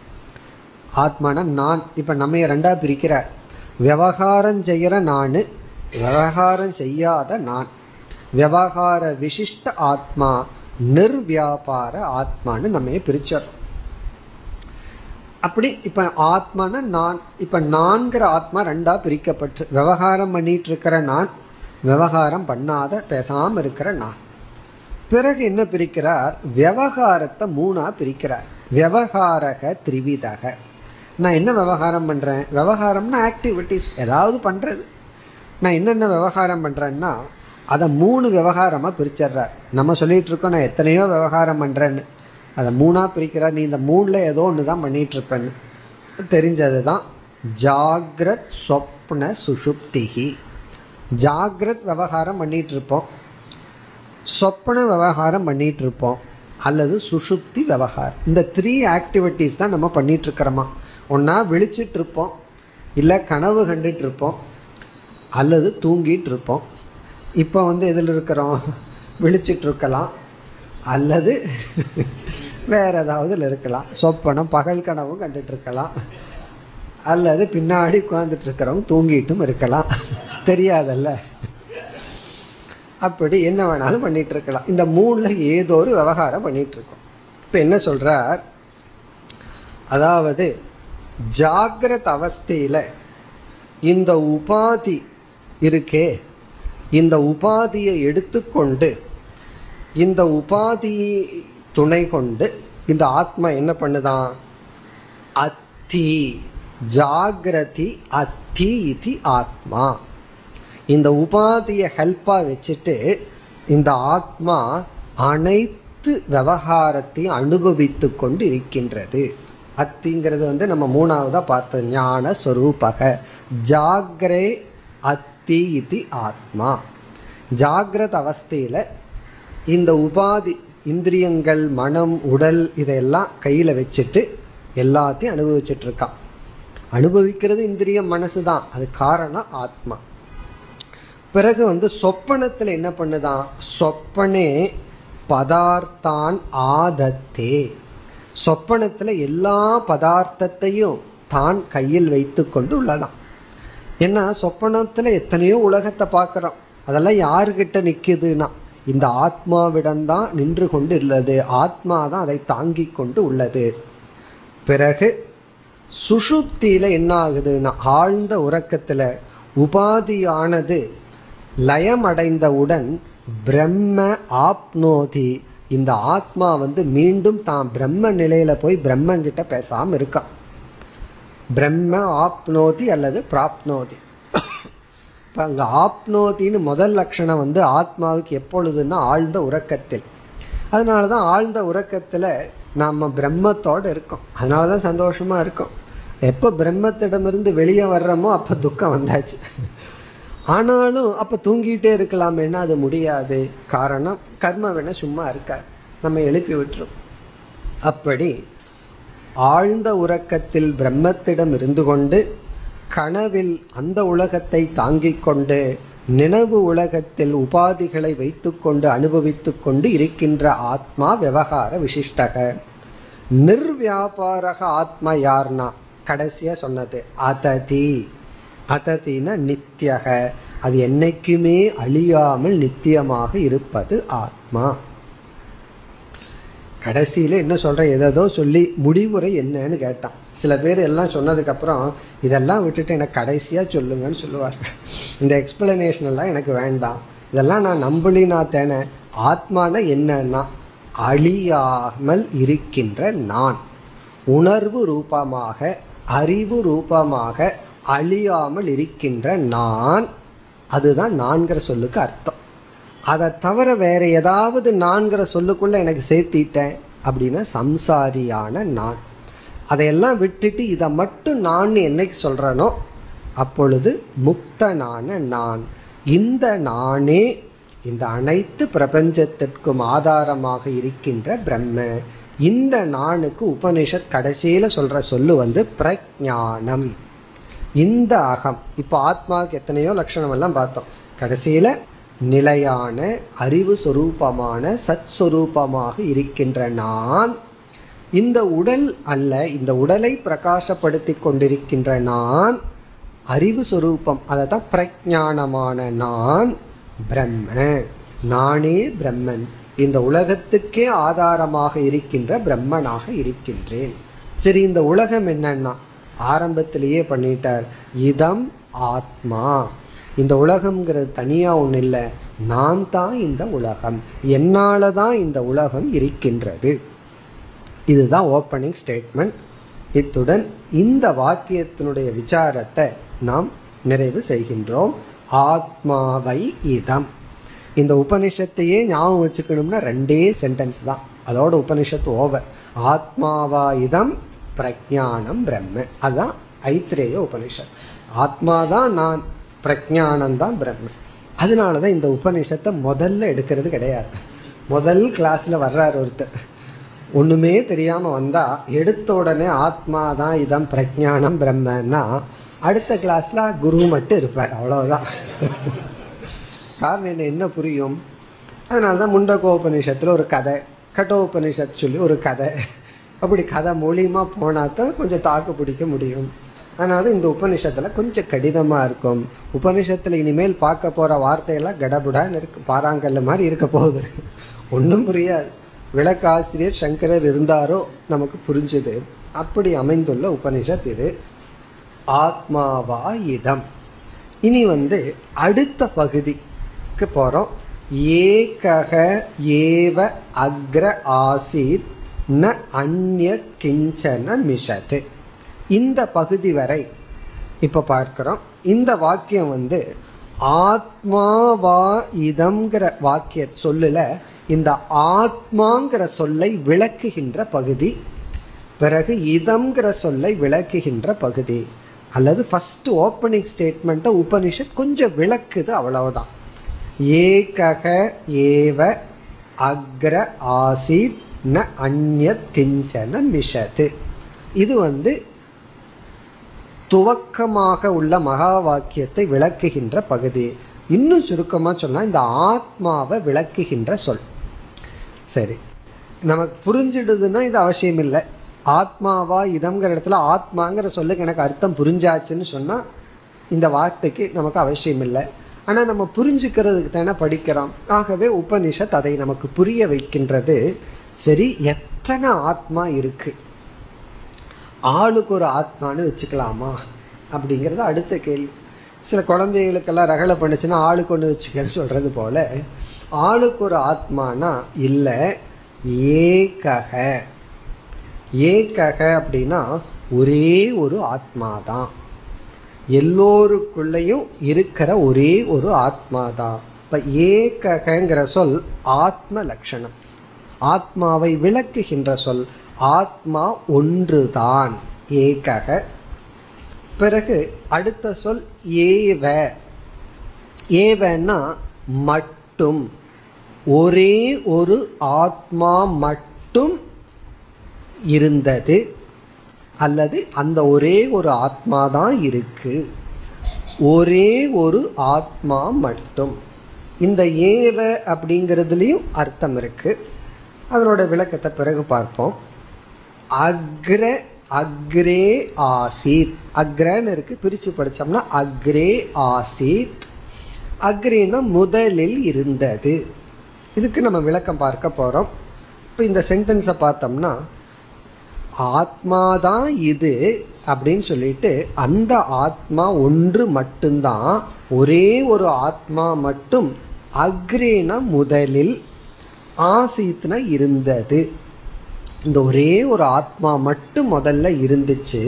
ஆத்மான நான் இப்ப நம்ம ரெண்டா பிரிக்கிறார் விவகாரம் செய்கிற நான் விவகாரம் செய்யாத நான் விவகார விசிஷ்ட ஆத்மா நிர்வியாபார ஆத்மான்னு நம்ம பிரிச்சோம் அப்படி இப்ப ஆத்மானா நான் இப்ப நான்கிற ஆத்மா ரெண்டா பிரிக்கப்பட்டு விவகாரம் பண்ணிட்டு இருக்கிற நான் விவகாரம் பண்ணாத பேசாம இருக்கிற நான் பிறகு என்ன பிரிக்கிறார் விவகாரத்தை மூணா பிரிக்கிறார் விவகாரக திரிவிதக நான் என்ன விவகாரம் பண்றேன் விவகாரம்னா ஆக்டிவிட்டிஸ் ஏதாவது பண்றது நான் என்னென்ன விவகாரம் பண்றேன்னா அதை மூணு விவகாரமா பிரிச்சிடுறார் நம்ம சொல்லிட்டு இருக்கோம் நான் எத்தனையோ விவகாரம் பண்றேன்னு அதை மூணா பிரிக்கிறார் நீ இந்த மூணுல ஏதோ ஒன்று தான் பண்ணிட்டு இருப்பேன்னு தெரிஞ்சது தான் ஜாகிரத் சொப்ன சுஷுப்திகி ஜாகிரத் விவகாரம் பண்ணிட்டு இருப்போம் சொப்பன விவகாரம் பண்ணிட்டு இருப்போம் அல்லது சுஷுப்தி விவகாரம் இந்த த்ரீ ஆக்டிவிட்டீஸ் தான் நம்ம பண்ணிட்டு இருக்கிறோமா ஒன்றா விழிச்சிட்டு இருப்போம் இல்லை கனவு கண்டுட்டு இருப்போம் அல்லது தூங்கிட்டு இருப்போம் இப்போ வந்து எதில் இருக்கிறோம் விழிச்சிட்டு இருக்கலாம் அல்லது வேற ஏதாவது இருக்கலாம் சொப்பனம் பகல் கனவும் கண்டுட்டு இருக்கலாம் அல்லது பின்னாடி உட்கார்ந்துட்டு இருக்கிறவங்க தூங்கிட்டும் இருக்கலாம் தெரியாதல்ல அப்படி என்ன வேணாலும் பண்ணிட்டு இருக்கலாம் இந்த மூணுல ஏதோ ஒரு விவகாரம் பண்ணிட்டு இருக்கோம் இப்போ என்ன சொல்றார் அதாவது ஜாகிரத அவஸ்தையில இந்த உபாதி இருக்கே இந்த உபாதியை எடுத்துக்கொண்டு இந்த உபாதி துணை கொண்டு இந்த ஆத்மா என்ன பண்ணுதான் அத்தி ஜாகிரதி அத்தி இது ஆத்மா இந்த உபாதியை ஹெல்ப்பாக வச்சுட்டு இந்த ஆத்மா அனைத்து விவகாரத்தையும் அனுபவித்து கொண்டு இருக்கின்றது அத்திங்கிறது வந்து நம்ம மூணாவதா பார்த்தோம் ஞான ஸ்வரூபக ஜாகிரே அத்தி இது ஆத்மா ஜாகிரத அவஸ்தையில் இந்த உபாதி இந்திரியங்கள் மனம் உடல் இதையெல்லாம் கையில் வச்சுட்டு எல்லாத்தையும் அனுபவிச்சுட்டு இருக்கான் அனுபவிக்கிறது இந்திரியம் மனசு தான் அது காரணம் ஆத்மா பிறகு வந்து சொப்பனத்தில் என்ன பண்ணுதான் சொப்பனே பதார்த்தான் ஆதத்தே சொப்பனத்தில் எல்லா பதார்த்தத்தையும் தான் கையில் வைத்து கொண்டு உள்ளதாம் ஏன்னா சொப்பனத்தில் எத்தனையோ உலகத்தை பார்க்குறோம் அதெல்லாம் யாருக்கிட்ட நிற்குதுன்னா இந்த ஆத்மாவிடம்தான் நின்று கொண்டு உள்ளது ஆத்மா தான் அதை தாங்கி கொண்டு உள்ளது பிறகு சுஷுப்தியில என்ன ஆகுதுன்னா ஆழ்ந்த உறக்கத்துல உபாதியானது லயமடைந்தவுடன் பிரம்ம ஆப்னோதி இந்த ஆத்மா வந்து மீண்டும் தான் பிரம்ம நிலையில போய் பிரம்மங்கிட்ட பேசாம இருக்கான் பிரம்ம ஆப்னோதி அல்லது பிராப்னோதி இப்போ அங்கே ஆப்னோதின்னு முதல் லட்சணம் வந்து ஆத்மாவுக்கு எப்பொழுதுன்னா ஆழ்ந்த உறக்கத்தில் அதனால தான் ஆழ்ந்த உறக்கத்தில் நாம் பிரம்மத்தோடு இருக்கோம் அதனால தான் சந்தோஷமாக இருக்கோம் எப்போ பிரம்மத்திடமிருந்து வெளியே வர்றோமோ அப்போ துக்கம் வந்தாச்சு ஆனாலும் அப்போ தூங்கிட்டே இருக்கலாமேன்னா அது முடியாது காரணம் கர்ம வேணா சும்மா இருக்காது நம்ம எழுப்பி விட்டுரும் அப்படி ஆழ்ந்த உறக்கத்தில் பிரம்மத்திடம் இருந்து கொண்டு கனவில் அந்த உலகத்தை தாங்கிக் கொண்டு நினைவு உலகத்தில் உபாதிகளை வைத்துக்கொண்டு அனுபவித்துக் கொண்டு இருக்கின்ற ஆத்மா விவகார விசிஷ்டக நிர்வியாபாரக ஆத்மா யார்னா கடைசியா சொன்னது அததி அததின நித்தியக அது என்னைக்குமே அழியாமல் நித்தியமாக இருப்பது ஆத்மா கடைசியில் என்ன சொல்கிறேன் ஏதோ சொல்லி முடிவுரை என்னன்னு கேட்டான் சில பேர் எல்லாம் சொன்னதுக்கப்புறம் இதெல்லாம் விட்டுட்டு எனக்கு கடைசியாக சொல்லுங்கன்னு சொல்லுவார் இந்த எக்ஸ்பிளனேஷன் எல்லாம் எனக்கு வேண்டாம் இதெல்லாம் நான் நம்பலி நான் தேன ஆத்மான என்னன்னா அழியாமல் இருக்கின்ற நான் உணர்வு ரூபமாக அறிவு ரூபமாக அழியாமல் இருக்கின்ற நான் அதுதான் நான்கிற சொல்லுக்கு அர்த்தம் அதை தவிர வேற ஏதாவது நான்கிற சொல்லுக்குள்ள எனக்கு சேர்த்திட்டேன் அப்படின்னா சம்சாரியான நான் அதையெல்லாம் விட்டுட்டு இதை மட்டும் நான் என்னைக்கு சொல்றேனோ அப்பொழுது முக்தனான நான் இந்த நானே இந்த அனைத்து பிரபஞ்சத்திற்கும் ஆதாரமாக இருக்கின்ற பிரம்ம இந்த நானுக்கு உபனிஷத் கடைசியில சொல்ற சொல்லு வந்து பிரஞானம் இந்த அகம் இப்போ ஆத்மாவுக்கு எத்தனையோ லட்சணம் எல்லாம் பார்த்தோம் கடைசியில நிலையான அறிவு சொரூபமான சத் சொரூபமாக இருக்கின்ற நான் இந்த உடல் அல்ல இந்த உடலை பிரகாசப்படுத்தி கொண்டிருக்கின்ற நான் அறிவு சொரூபம் அதை தான் பிரஜானமான நான் பிரம்ம நானே பிரம்மன் இந்த உலகத்துக்கே ஆதாரமாக இருக்கின்ற பிரம்மனாக இருக்கின்றேன் சரி இந்த உலகம் என்னன்னா ஆரம்பத்திலேயே பண்ணிட்டார் இதம் ஆத்மா இந்த உலகம்ங்கிறது தனியா ஒன்று இல்லை நான் தான் இந்த உலகம் என்னால தான் இந்த உலகம் இருக்கின்றது இதுதான் ஓப்பனிங் ஸ்டேட்மெண்ட் இத்துடன் இந்த வாக்கியத்தினுடைய விசாரத்தை நாம் நிறைவு செய்கின்றோம் ஆத்மாவை இதம் இந்த உபனிஷத்தையே ஞாபகம் வச்சுக்கணும்னா ரெண்டே சென்டென்ஸ் தான் அதோட உபனிஷத்து ஓவர் ஆத்மாவா இதம் பிரஜானம் பிரம்ம அதுதான் ஐத்திரேய உபனிஷத் ஆத்மா தான் நான் பிரஜானம் தான் பிரம்ம அதனால தான் இந்த உபனிஷத்தை முதல்ல எடுக்கிறது கிடையாது முதல் கிளாஸ்ல வர்றார் ஒருத்தர் ஒண்ணுமே தெரியாம வந்தா எடுத்த உடனே ஆத்மா தான் இதான் பிரஜானம் பிரம்மன்னா அடுத்த கிளாஸ்ல குரு மட்டும் இருப்பார் அவ்வளவுதான் காரணம் என்ன என்ன புரியும் அதனால தான் முண்டகோபனிஷத்தில் ஒரு கதை கட்டோபனிஷத் சொல்லி ஒரு கதை அப்படி கதை மூலியமாக போனால் தான் கொஞ்சம் தாக்கு பிடிக்க முடியும் அதனால தான் இந்த உபனிஷத்தில் கொஞ்சம் கடினமாக இருக்கும் உபனிஷத்தில் இனிமேல் பார்க்க போகிற வார்த்தையெல்லாம் கடபுடான்னு இருக்கு பாறாங்கல்ல மாதிரி இருக்க போகுது ஒன்றும் புரியாது விளக்காசிரியர் சங்கரர் இருந்தாரோ நமக்கு புரிஞ்சுது அப்படி அமைந்துள்ள உபனிஷத் இது ஆத்மாவா இதம் இனி வந்து அடுத்த பகுதிக்கு போறோம் ஏகக ஏவ அக்ர ஆசீத் ந அந்நிய கிஞ்சன மிஷது இந்த பகுதி வரை இப்ப பார்க்கிறோம் இந்த வாக்கியம் வந்து ஆத்மாவா இதம்ங்கிற வாக்கிய சொல்லுல இந்த ஆத்மாங்கிற சொல்லை விளக்குகின்ற பகுதி பிறகு இதம்ங்கிற சொல்லை விளக்குகின்ற பகுதி அல்லது ஃபர்ஸ்ட் ஓப்பனிங் ஸ்டேட்மெண்ட்டை உபனிஷத் கொஞ்சம் விளக்குது அவ்வளவுதான் ஏகக ஏவ அக்ர ஆசீத் ந அந்யத் கிஞ்சன மிஷது இது வந்து துவக்கமாக உள்ள மகா வாக்கியத்தை விளக்குகின்ற பகுதி இன்னும் சுருக்கமாக சொன்னால் இந்த ஆத்மாவை விளக்குகின்ற சொல் சரி நமக்கு புரிஞ்சிடுதுன்னா இது அவசியம் இல்லை ஆத்மாவா இதம்ங்கிற இடத்துல ஆத்மாங்கிற சொல்லுக்கு எனக்கு அர்த்தம் புரிஞ்சாச்சுன்னு சொன்னால் இந்த வார்த்தைக்கு நமக்கு அவசியம் இல்லை ஆனால் நம்ம புரிஞ்சுக்கிறதுக்கு தானே படிக்கிறோம் ஆகவே உபனிஷத் அதை நமக்கு புரிய வைக்கின்றது சரி எத்தனை ஆத்மா இருக்கு ஆளுக்கு ஒரு ஆத்மான்னு வச்சுக்கலாமா அப்படிங்கிறது அடுத்த கேள்வி சில குழந்தைகளுக்கெல்லாம் ரகலை பண்ணுச்சுன்னா ஆளுக்கு ஒன்று வச்சுக்கன்னு சொல்றது போல ஆளுக்கு ஒரு ஆத்மானா இல்லை ஏகக ஏகக அப்படின்னா ஒரே ஒரு ஆத்மா தான் எல்லோருக்குள்ளேயும் இருக்கிற ஒரே ஒரு ஆத்மா தான் இப்போ ஏககங்கிற சொல் ஆத்ம லட்சணம் ஆத்மாவை விளக்குகின்ற சொல் ஆத்மா ஒன்றுதான் ஏகக பிறகு அடுத்த சொல் ஏவ ஏவன்னா மட்டும் ஒரே ஒரு ஆத்மா மட்டும் இருந்தது அல்லது அந்த ஒரே ஒரு ஆத்மா தான் இருக்கு ஒரே ஒரு ஆத்மா மட்டும் இந்த ஏவ அப்படிங்கிறதுலையும் அர்த்தம் இருக்கு அதனோட விளக்கத்தை பிறகு பார்ப்போம் அக்ர அக்ரே ஆசீத் அக்ரன்னு இருக்கு பிரிச்சு படிச்சோம்னா அக்ரே ஆசீத் அக்ரேனா முதலில் இருந்தது இதுக்கு நம்ம விளக்கம் பார்க்க போறோம் இப்போ இந்த சென்டென்ஸை பார்த்தோம்னா ஆத்மாதான் இது அப்படின்னு சொல்லிட்டு அந்த ஆத்மா ஒன்று மட்டும்தான் ஒரே ஒரு ஆத்மா மட்டும் அக்ரேன முதலில் ஆசீத்னா இருந்தது இந்த ஒரே ஒரு ஆத்மா மட்டும் முதல்ல இருந்துச்சு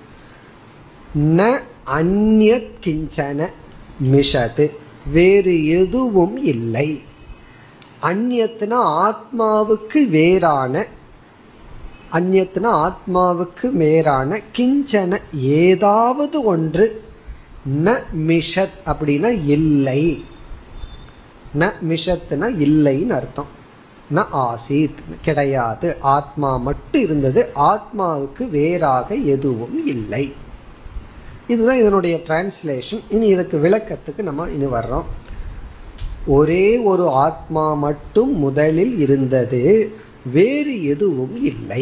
ந அந்யத் கிஞ்சன மிஷது வேறு எதுவும் இல்லை அந்நியத்துனா ஆத்மாவுக்கு வேறான அந்நியத்துனா ஆத்மாவுக்கு வேறான கிஞ்சன ஏதாவது ஒன்று ந மிஷத் அப்படின்னா இல்லை ந மிஷத்துனா இல்லைன்னு அர்த்தம் ந ஆசீத் கிடையாது ஆத்மா மட்டும் இருந்தது ஆத்மாவுக்கு வேறாக எதுவும் இல்லை இதுதான் இதனுடைய டிரான்ஸ்லேஷன் இனி இதுக்கு விளக்கத்துக்கு நம்ம இனி வர்றோம் ஒரே ஒரு ஆத்மா மட்டும் முதலில் இருந்தது வேறு எதுவும் இல்லை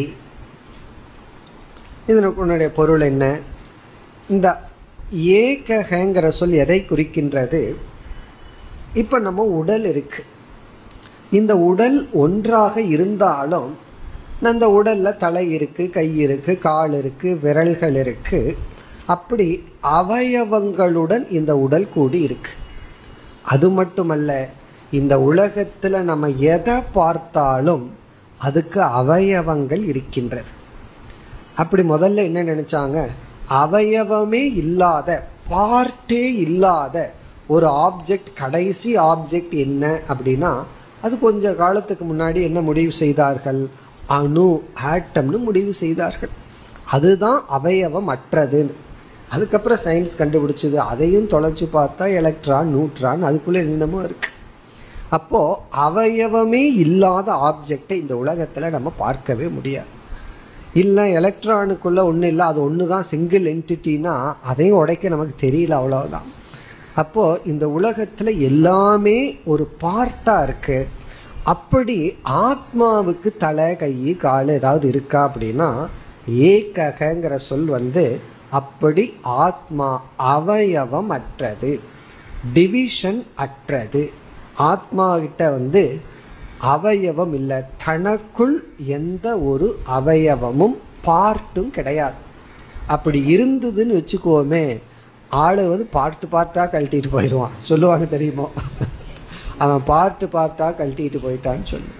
இதனுடைய பொருள் என்ன இந்த ஏகங்கிற சொல் எதை குறிக்கின்றது இப்ப நம்ம உடல் இருக்கு இந்த உடல் ஒன்றாக இருந்தாலும் அந்த உடல்ல தலை இருக்கு கை இருக்கு கால் இருக்கு விரல்கள் இருக்கு அப்படி அவயவங்களுடன் இந்த உடல் கூடி இருக்கு அது மட்டுமல்ல இந்த உலகத்துல நம்ம எதை பார்த்தாலும் அதுக்கு அவயவங்கள் இருக்கின்றது அப்படி முதல்ல என்ன நினைச்சாங்க அவயவமே இல்லாத பார்ட்டே இல்லாத ஒரு ஆப்ஜெக்ட் கடைசி ஆப்ஜெக்ட் என்ன அப்படின்னா அது கொஞ்ச காலத்துக்கு முன்னாடி என்ன முடிவு செய்தார்கள் அணு ஆட்டம்னு முடிவு செய்தார்கள் அதுதான் அவயவம் அற்றதுன்னு அதுக்கப்புறம் சயின்ஸ் கண்டுபிடிச்சது அதையும் தொலைச்சு பார்த்தா எலக்ட்ரான் நியூட்ரான் அதுக்குள்ள என்னமோ இருக்கு அப்போ அவயவமே இல்லாத ஆப்ஜெக்டை இந்த உலகத்துல நம்ம பார்க்கவே முடியாது இல்லை எலக்ட்ரானுக்குள்ள ஒன்றும் இல்லை அது ஒன்று தான் சிங்கிள் என்டிட்டினா அதையும் உடைக்க நமக்கு தெரியல அவ்வளோதான் அப்போ இந்த உலகத்துல எல்லாமே ஒரு பார்ட்டா இருக்கு அப்படி ஆத்மாவுக்கு தலை கை கால் ஏதாவது இருக்கா அப்படின்னா ஏகங்கிற சொல் வந்து அப்படி ஆத்மா அவயவம் அற்றது டிவிஷன் அற்றது ஆத்மா கிட்ட வந்து அவயவம் இல்லை தனக்குள் எந்த ஒரு அவயவமும் பார்ட்டும் கிடையாது அப்படி இருந்ததுன்னு வச்சுக்கோமே ஆளு வந்து பார்ட்டு பார்ட்டா கழட்டிட்டு போயிடுவான் சொல்லுவாங்க தெரியுமோ அவன் பார்ட்டு பார்ட்டா கழட்டிட்டு போயிட்டான்னு சொல்லு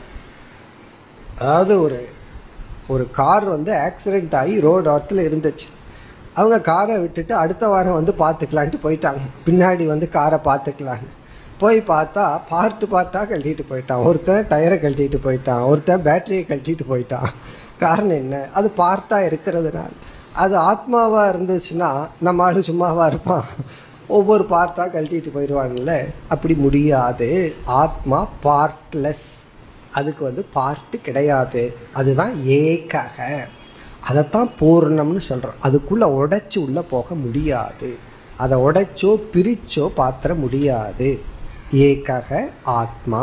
அதாவது ஒரு ஒரு கார் வந்து ஆக்சிடென்ட் ஆகி ரோடு ஓரத்தில் இருந்துச்சு அவங்க காரை விட்டுட்டு அடுத்த வாரம் வந்து பார்த்துக்கலான்ட்டு போயிட்டாங்க பின்னாடி வந்து காரை பார்த்துக்கலான்னு போய் பார்த்தா பார்ட்டு பார்ட்டா கழட்டிட்டு போயிட்டான் ஒருத்தன் டயரை கழட்டிட்டு போயிட்டான் ஒருத்தன் பேட்டரியை கழட்டிட்டு போயிட்டான் காரணம் என்ன அது பார்ட்டா இருக்கிறதுனால அது ஆத்மாவா இருந்துச்சுன்னா நம்ம ஆளு சும்மாவா இருப்பான் ஒவ்வொரு பார்ட்டா கழட்டிட்டு போயிடுவான்ல அப்படி முடியாது ஆத்மா பார்ட்லெஸ் அதுக்கு வந்து பார்ட்டு கிடையாது அதுதான் ஏகக அதைத்தான் பூர்ணம்னு சொல்றோம் அதுக்குள்ள உடைச்சு உள்ள போக முடியாது அதை உடைச்சோ பிரிச்சோ பாத்திர முடியாது ஏகக ஆத்மா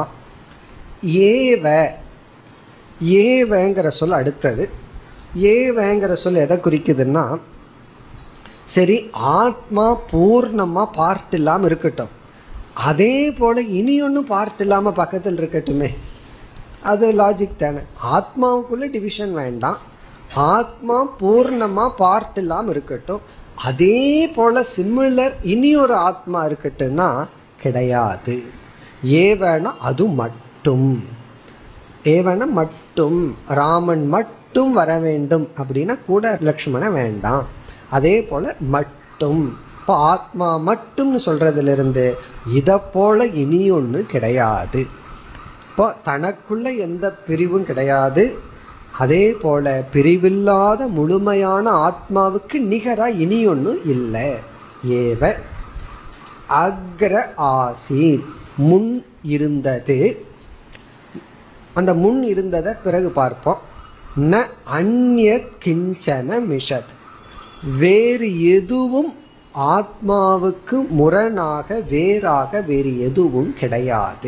ஏவ ஏவங்கிற சொல் அடுத்தது ஏவங்கிற சொல் எதை குறிக்குதுன்னா சரி ஆத்மா பூர்ணமா பார்ட் இல்லாம இருக்கட்டும் அதே போல இனி ஒன்றும் பார்ட் இல்லாம பக்கத்தில் இருக்கட்டுமே அது லாஜிக் தானே ஆத்மாவுக்குள்ள டிவிஷன் வேண்டாம் ஆத்மா பூர்ணமா பார்ட் இல்லாம இருக்கட்டும் அதே போல சிமிலர் இனி ஒரு ஆத்மா இருக்கட்டும்னா கிடையாது ஏவனா அது மட்டும் ஏவன மட்டும் ராமன் மட்டும் வர வேண்டும் அப்படின்னா கூட லக்ஷ்மணன் வேண்டாம் அதே போல மட்டும் இப்போ ஆத்மா மட்டும்னு சொல்றதுல இருந்து இதை போல இனி ஒன்று கிடையாது இப்போ தனக்குள்ள எந்த பிரிவும் கிடையாது அதே போல பிரிவில்லாத முழுமையான ஆத்மாவுக்கு நிகரா இனி ஒன்று இல்லை ஏவ அக்ர ஆசீத் முன் இருந்தது அந்த முன் இருந்ததை பிறகு பார்ப்போம் ந அந்நிய கிஞ்சன மிஷத் வேறு எதுவும் ஆத்மாவுக்கு முரணாக வேறாக வேறு எதுவும் கிடையாது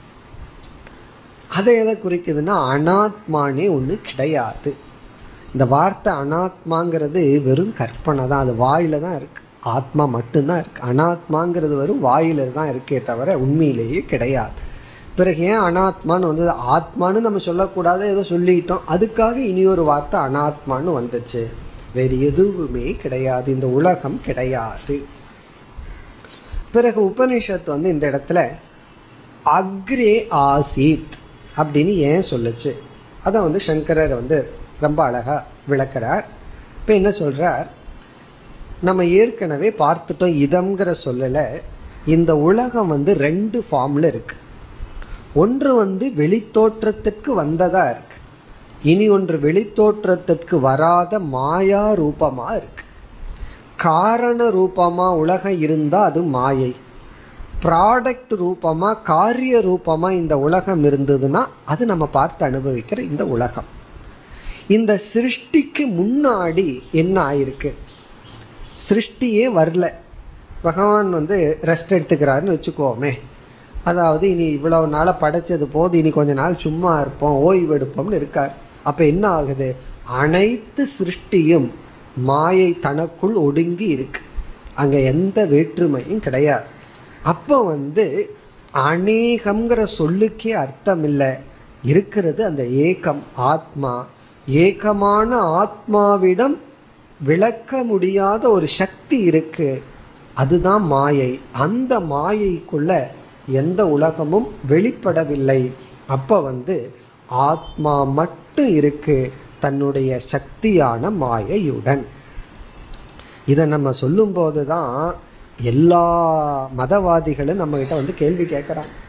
அதை எதை குறிக்குதுன்னா அனாத்மானே ஒன்று கிடையாது இந்த வார்த்தை அனாத்மாங்கிறது வெறும் கற்பனை தான் அது வாயில தான் இருக்கு ஆத்மா மட்டும்தான் இருக்கு அனாத்மாங்கிறது வெறும் வாயில தான் இருக்கே தவிர உண்மையிலேயே கிடையாது பிறகு ஏன் அனாத்மான்னு வந்தது ஆத்மான்னு நம்ம சொல்லக்கூடாது ஏதோ சொல்லிட்டோம் அதுக்காக இனி ஒரு வார்த்தை அனாத்மான்னு வந்துச்சு வேறு எதுவுமே கிடையாது இந்த உலகம் கிடையாது பிறகு உபனிஷத் வந்து இந்த இடத்துல அக்ரே ஆசீத் அப்படின்னு ஏன் சொல்லுச்சு அதை வந்து சங்கரர் வந்து ரொம்ப அழகா விளக்குறார் இப்போ என்ன சொல்றார் நம்ம ஏற்கனவே பார்த்துட்டோம் இதம்ங்கிற சொல்லல இந்த உலகம் வந்து ரெண்டு ஃபார்ம்ல இருக்கு ஒன்று வந்து வெளித்தோற்றத்திற்கு வந்ததா இருக்கு இனி ஒன்று வெளித்தோற்றத்திற்கு வராத மாயா ரூபமா இருக்கு காரண ரூபமா உலகம் இருந்தா அது மாயை ப்ராடக்ட் ரூபமா காரிய ரூபமா இந்த உலகம் இருந்ததுன்னா அது நம்ம பார்த்து அனுபவிக்கிற இந்த உலகம் இந்த சிருஷ்டிக்கு முன்னாடி என்ன ஆயிருக்கு சிருஷ்டியே வரல பகவான் வந்து ரெஸ்ட் எடுத்துக்கிறாருன்னு வச்சுக்கோமே அதாவது இனி இவ்வளவு நாளா படைச்சது போது இனி கொஞ்ச நாள் சும்மா இருப்போம் ஓய்வு எடுப்போம்னு இருக்கார் அப்ப என்ன ஆகுது அனைத்து சிருஷ்டியும் மாயை தனக்குள் ஒடுங்கி இருக்கு அங்க எந்த வேற்றுமையும் கிடையாது அப்ப வந்து அநேகம்ங்கிற சொல்லுக்கே அர்த்தம் இல்லை இருக்கிறது அந்த ஏகம் ஆத்மா ஏகமான ஆத்மாவிடம் விளக்க முடியாத ஒரு சக்தி இருக்கு அதுதான் மாயை அந்த மாயைக்குள்ள எந்த உலகமும் வெளிப்படவில்லை அப்ப வந்து ஆத்மா மட்டும் இருக்கு தன்னுடைய சக்தியான மாயையுடன் இதை நம்ம சொல்லும் போதுதான் எல்லா மதவாதிகளும் நம்ம கிட்ட வந்து கேள்வி கேட்குறாங்க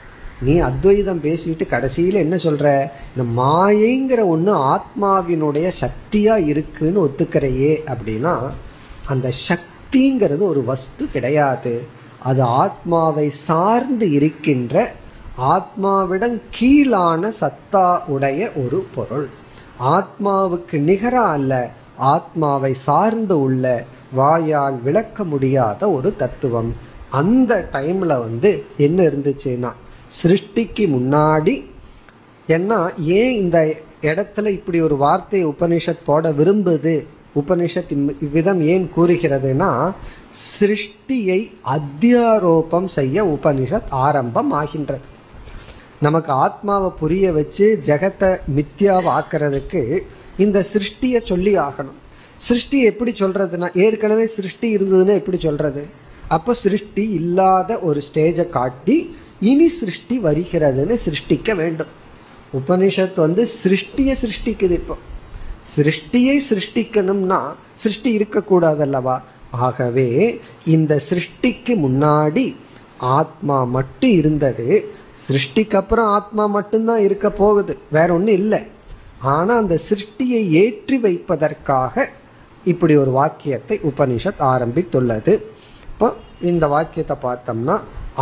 நீ அத்வைதம் பேசிட்டு கடைசியில் என்ன சொல்ற இந்த மாயைங்கிற ஒன்று ஆத்மாவினுடைய சக்தியா இருக்குன்னு ஒத்துக்கிறையே அப்படின்னா அந்த சக்திங்கிறது ஒரு வஸ்து கிடையாது அது ஆத்மாவை சார்ந்து இருக்கின்ற ஆத்மாவிடம் கீழான சத்தா உடைய ஒரு பொருள் ஆத்மாவுக்கு நிகரா அல்ல ஆத்மாவை சார்ந்து உள்ள வாயால் விளக்க முடியாத ஒரு தத்துவம் அந்த டைம்ல வந்து என்ன இருந்துச்சுன்னா சிருஷ்டிக்கு முன்னாடி ஏன்னா ஏன் இந்த இடத்துல இப்படி ஒரு வார்த்தையை உபனிஷத் போட விரும்புது உபனிஷத் இவ்விதம் ஏன் கூறுகிறதுனா சிருஷ்டியை அத்தியாரோபம் செய்ய உபனிஷத் ஆரம்பம் ஆகின்றது நமக்கு ஆத்மாவை புரிய வச்சு ஜெகத்தை மித்யாவை ஆக்கிறதுக்கு இந்த சிருஷ்டியை சொல்லி ஆகணும் சிருஷ்டி எப்படி சொல்றதுன்னா ஏற்கனவே சிருஷ்டி இருந்ததுன்னா எப்படி சொல்றது அப்போ சிருஷ்டி இல்லாத ஒரு ஸ்டேஜை காட்டி இனி சிருஷ்டி வருகிறதுன்னு சிருஷ்டிக்க வேண்டும் உபனிஷத் வந்து சிருஷ்டியை சிருஷ்டிக்குது இப்போ சிருஷ்டியை சிருஷ்டிக்கணும்னா சிருஷ்டி இருக்கக்கூடாதல்லவா ஆகவே இந்த சிருஷ்டிக்கு முன்னாடி ஆத்மா மட்டும் இருந்தது சிருஷ்டிக்கு அப்புறம் ஆத்மா மட்டும்தான் இருக்க போகுது வேற ஒன்றும் இல்லை ஆனால் அந்த சிருஷ்டியை ஏற்றி வைப்பதற்காக இப்படி ஒரு வாக்கியத்தை உபனிஷத் ஆரம்பித்துள்ளது இப்போ இந்த வாக்கியத்தை பார்த்தோம்னா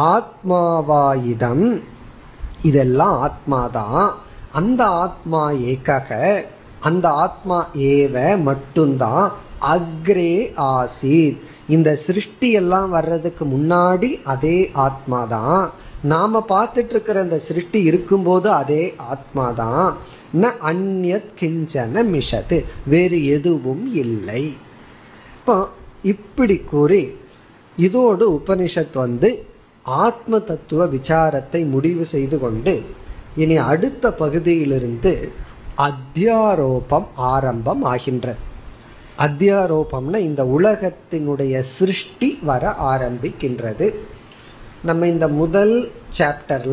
ஆத்மாவாயுதம் இதெல்லாம் ஆத்மாதான் அந்த ஆத்மா ஏகக அந்த ஆத்மா ஏவ மட்டும்தான் அக்ரே ஆசீத் இந்த சிருஷ்டி எல்லாம் வர்றதுக்கு முன்னாடி அதே ஆத்மா தான் நாம பார்த்துட்டு இருக்கிற அந்த சிருஷ்டி இருக்கும்போது அதே ஆத்மா தான் ந அந்யத் கிஞ்சன மிஷது வேறு எதுவும் இல்லை இப்போ இப்படி கூறி இதோடு உபனிஷத் வந்து ஆத்ம தத்துவ விசாரத்தை முடிவு செய்து கொண்டு இனி அடுத்த பகுதியிலிருந்து அத்தியாரோபம் ஆரம்பம் ஆகின்றது அத்தியாரோபம்னா இந்த உலகத்தினுடைய சிருஷ்டி வர ஆரம்பிக்கின்றது நம்ம இந்த முதல் சாப்டர்ல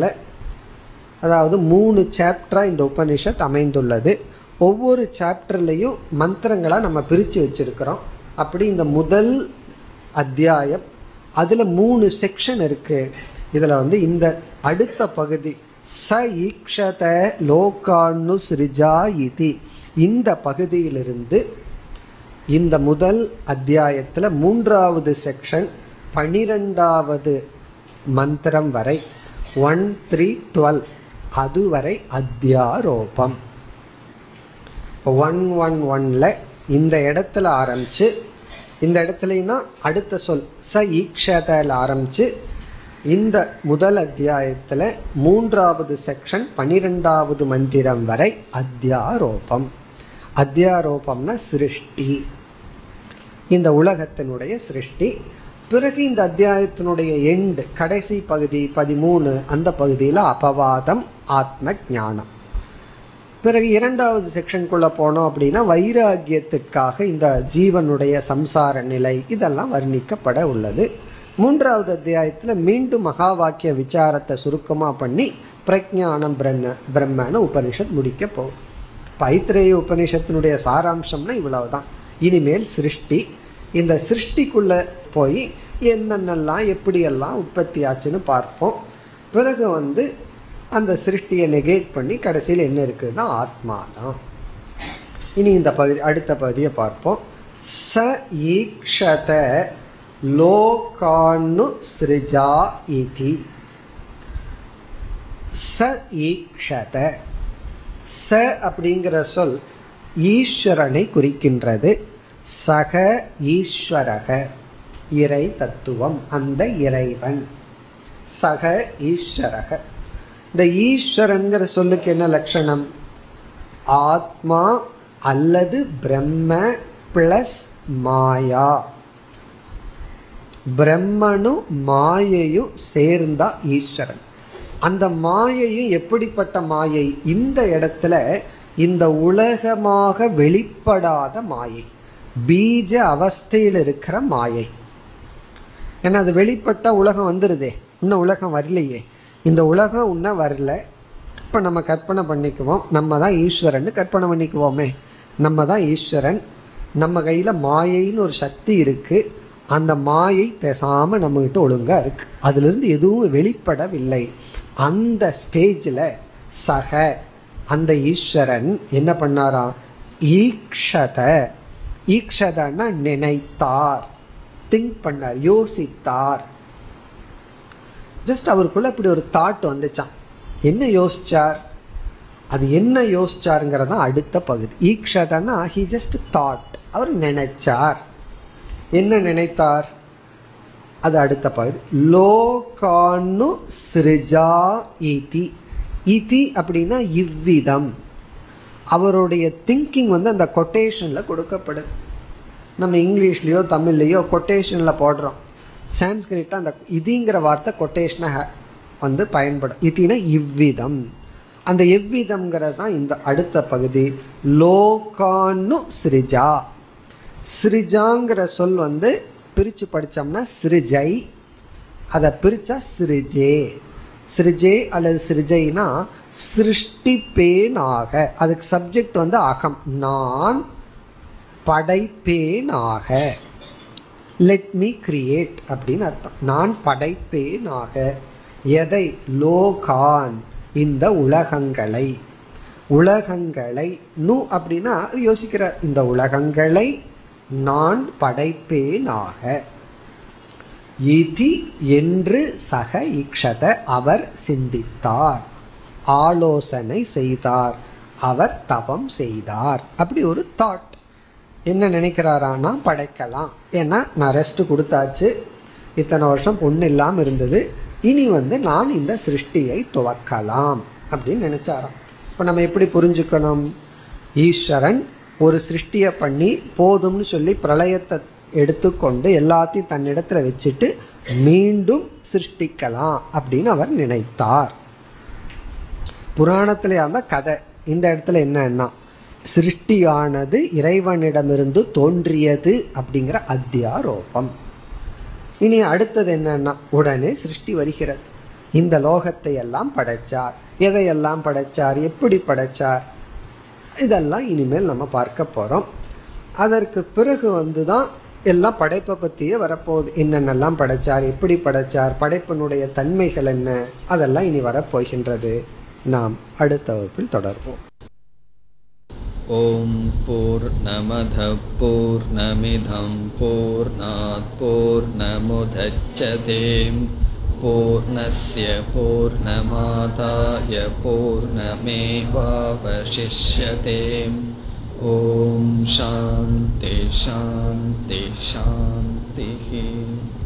அதாவது மூணு சாப்டரா இந்த உபனிஷத் அமைந்துள்ளது ஒவ்வொரு சாப்டர்லையும் மந்திரங்களா நம்ம பிரித்து வச்சிருக்கிறோம் அப்படி இந்த முதல் அத்தியாயம் அதுல மூணு செக்ஷன் இருக்கு இதுல வந்து இந்த அடுத்த பகுதி ச ஈக்ஷத லோகானு சிரிஜா இதி இந்த பகுதியிலிருந்து இந்த முதல் அத்தியாயத்துல மூன்றாவது செக்ஷன் பனிரெண்டாவது மந்திரம் வரை ஒன் த்ரீ டுவெல் அதுவரை அத்தியாரோபம் ஒன் ஒன் ஒன்ல இந்த இடத்துல ஆரம்பிச்சு இந்த இடத்துலனா அடுத்த சொல் ச ஈக்ஷதில் ஆரம்பிச்சு இந்த முதல் அத்தியாயத்துல மூன்றாவது செக்ஷன் பனிரெண்டாவது மந்திரம் வரை அத்தியாரோபம் அத்தியாரோபம்னா சிருஷ்டி இந்த உலகத்தினுடைய சிருஷ்டி பிறகு இந்த அத்தியாயத்தினுடைய எண்டு கடைசி பகுதி பதிமூணு அந்த பகுதியில் அபவாதம் ஆத்ம ஞானம் பிறகு இரண்டாவது செக்ஷனுக்குள்ள போனோம் அப்படின்னா வைராகியத்திற்காக இந்த ஜீவனுடைய சம்சார நிலை இதெல்லாம் வர்ணிக்கப்பட உள்ளது மூன்றாவது அத்தியாயத்தில் மீண்டும் மகா வாக்கிய விசாரத்தை சுருக்கமாக பண்ணி பிரஜானம் பிரம்ம பிரம்மன்னு உபனிஷத் முடிக்க போகும் பைத்திரேய உபனிஷத்தினுடைய சாராம்சம்னா இவ்வளவுதான் இனிமேல் சிருஷ்டி இந்த சிருஷ்டிக்குள்ள போய் என்னென்னலாம் எப்படியெல்லாம் உற்பத்தி ஆச்சுன்னு பார்ப்போம் பிறகு வந்து அந்த சிருஷ்டியை நெகேட் பண்ணி கடைசியில் என்ன இருக்குன்னா ஆத்மா தான் இனி இந்த பகுதி அடுத்த பகுதியை பார்ப்போம் ச ஈக்ஷத லோகானு சிருஜா இதி ச ஈக்ஷத ச அப்படிங்கிற சொல் ஈஸ்வரனை குறிக்கின்றது சக ஈஸ்வரக இறை தத்துவம் அந்த இறைவன் சக ஈஸ்வரக இந்த ஈஸ்வரன்கிற சொல்லுக்கு என்ன லட்சணம் ஆத்மா அல்லது பிரம்ம பிளஸ் மாயா பிரம்மனும் மாயையும் சேர்ந்தா ஈஸ்வரன் அந்த மாயையும் எப்படிப்பட்ட மாயை இந்த இடத்துல இந்த உலகமாக வெளிப்படாத மாயை பீஜ அவஸ்தையில் இருக்கிற மாயை ஏன்னா அது வெளிப்பட்ட உலகம் வந்துருதே இன்னும் உலகம் வரலையே இந்த உலகம் இன்னும் வரல இப்போ நம்ம கற்பனை பண்ணிக்குவோம் நம்ம தான் ஈஸ்வரன் கற்பனை பண்ணிக்குவோமே நம்ம தான் ஈஸ்வரன் நம்ம கையில் மாயைன்னு ஒரு சக்தி இருக்கு அந்த மாயை பேசாம நம்மகிட்ட ஒழுங்கா இருக்கு அதிலிருந்து எதுவும் வெளிப்படவில்லை அந்த ஸ்டேஜில் சக அந்த ஈஸ்வரன் என்ன பண்ணாராம் ஈக்ஷத ஈக்ஷதன்னா நினைத்தார் திங்க் பண்ணார் யோசித்தார் ஜஸ்ட் அவருக்குள்ள இப்படி ஒரு தாட் வந்துச்சான் என்ன யோசிச்சார் அது என்ன யோசிச்சாருங்கிறது தான் அடுத்த பகுதி ஈக்ஷதன்னா ஹி ஜஸ்ட் தாட் அவர் நினைச்சார் என்ன நினைத்தார் அது அடுத்த பகுதி லோகானு சிருஜா இதி இதி அப்படின்னா இவ்விதம் அவருடைய திங்கிங் வந்து அந்த கொட்டேஷனில் கொடுக்கப்படுது நம்ம இங்கிலீஷ்லேயோ தமிழ்லேயோ கொட்டேஷனில் போடுறோம் சான்ஸ்கிரிட்டில் அந்த இதுங்கிற வார்த்தை கொட்டேஷனை வந்து பயன்படும் இதுனா இவ்விதம் அந்த எவ்விதம்ங்கிறது தான் இந்த அடுத்த பகுதி லோகானு சிருஜா சிருஜாங்கிற சொல் வந்து பிரித்து படித்தோம்னா சிருஜை அதை பிரித்தா சிருஜே சிருஜே அல்லது சிருஜைனா சிருஷ்டிப்பேனாக அதுக்கு சப்ஜெக்ட் வந்து அகம் நான் படைப்பேனாக லெட் மீ கிரியேட் அப்படின்னு அர்த்தம் நான் படைப்பேனாக எதை லோகான் இந்த உலகங்களை உலகங்களை நு அப்படின்னா யோசிக்கிற இந்த உலகங்களை நான் படைப்பேனாக இதி என்று சக இக்ஷத அவர் சிந்தித்தார் ஆலோசனை செய்தார் அவர் தவம் செய்தார் அப்படி ஒரு தாட் என்ன நினைக்கிறாரானா படைக்கலாம் ஏன்னா நான் ரெஸ்ட் கொடுத்தாச்சு இத்தனை வருஷம் பொண்ணு இல்லாமல் இருந்தது இனி வந்து நான் இந்த சிருஷ்டியை துவக்கலாம் அப்படின்னு நினைச்சாராம் இப்போ நம்ம எப்படி புரிஞ்சுக்கணும் ஈஸ்வரன் ஒரு சிருஷ்டியை பண்ணி போதும்னு சொல்லி பிரளயத்தை எடுத்துக்கொண்டு எல்லாத்தையும் தன்னிடத்துல வச்சுட்டு மீண்டும் சிருஷ்டிக்கலாம் அப்படின்னு அவர் நினைத்தார் புராணத்திலே அந்த கதை இந்த இடத்துல என்னன்னா சிருஷ்டியானது இறைவனிடமிருந்து தோன்றியது அப்படிங்கிற அத்தியாரோபம் இனி அடுத்தது என்னன்னா உடனே சிருஷ்டி வருகிறது இந்த லோகத்தை எல்லாம் படைச்சார் எதையெல்லாம் படைச்சார் எப்படி படைச்சார் இதெல்லாம் இனிமேல் நம்ம பார்க்க போறோம் அதற்கு பிறகு வந்து தான் எல்லாம் படைப்பை பற்றியே வரப்போகுது என்னென்னலாம் படைச்சார் எப்படி படைச்சார் படைப்பினுடைய தன்மைகள் என்ன அதெல்லாம் இனி வரப்போகின்றது நாம் அடுத்த வகுப்பில் தொடர்வோம் ॐ पूर्णमधः पूर्णमिधं पूर्णात् पूर्णमुदच्छते पूर्णस्य पूर्णमादाय पूर्णमेवावशिष्यते ॐ शान्ति शान्ति शान्तिः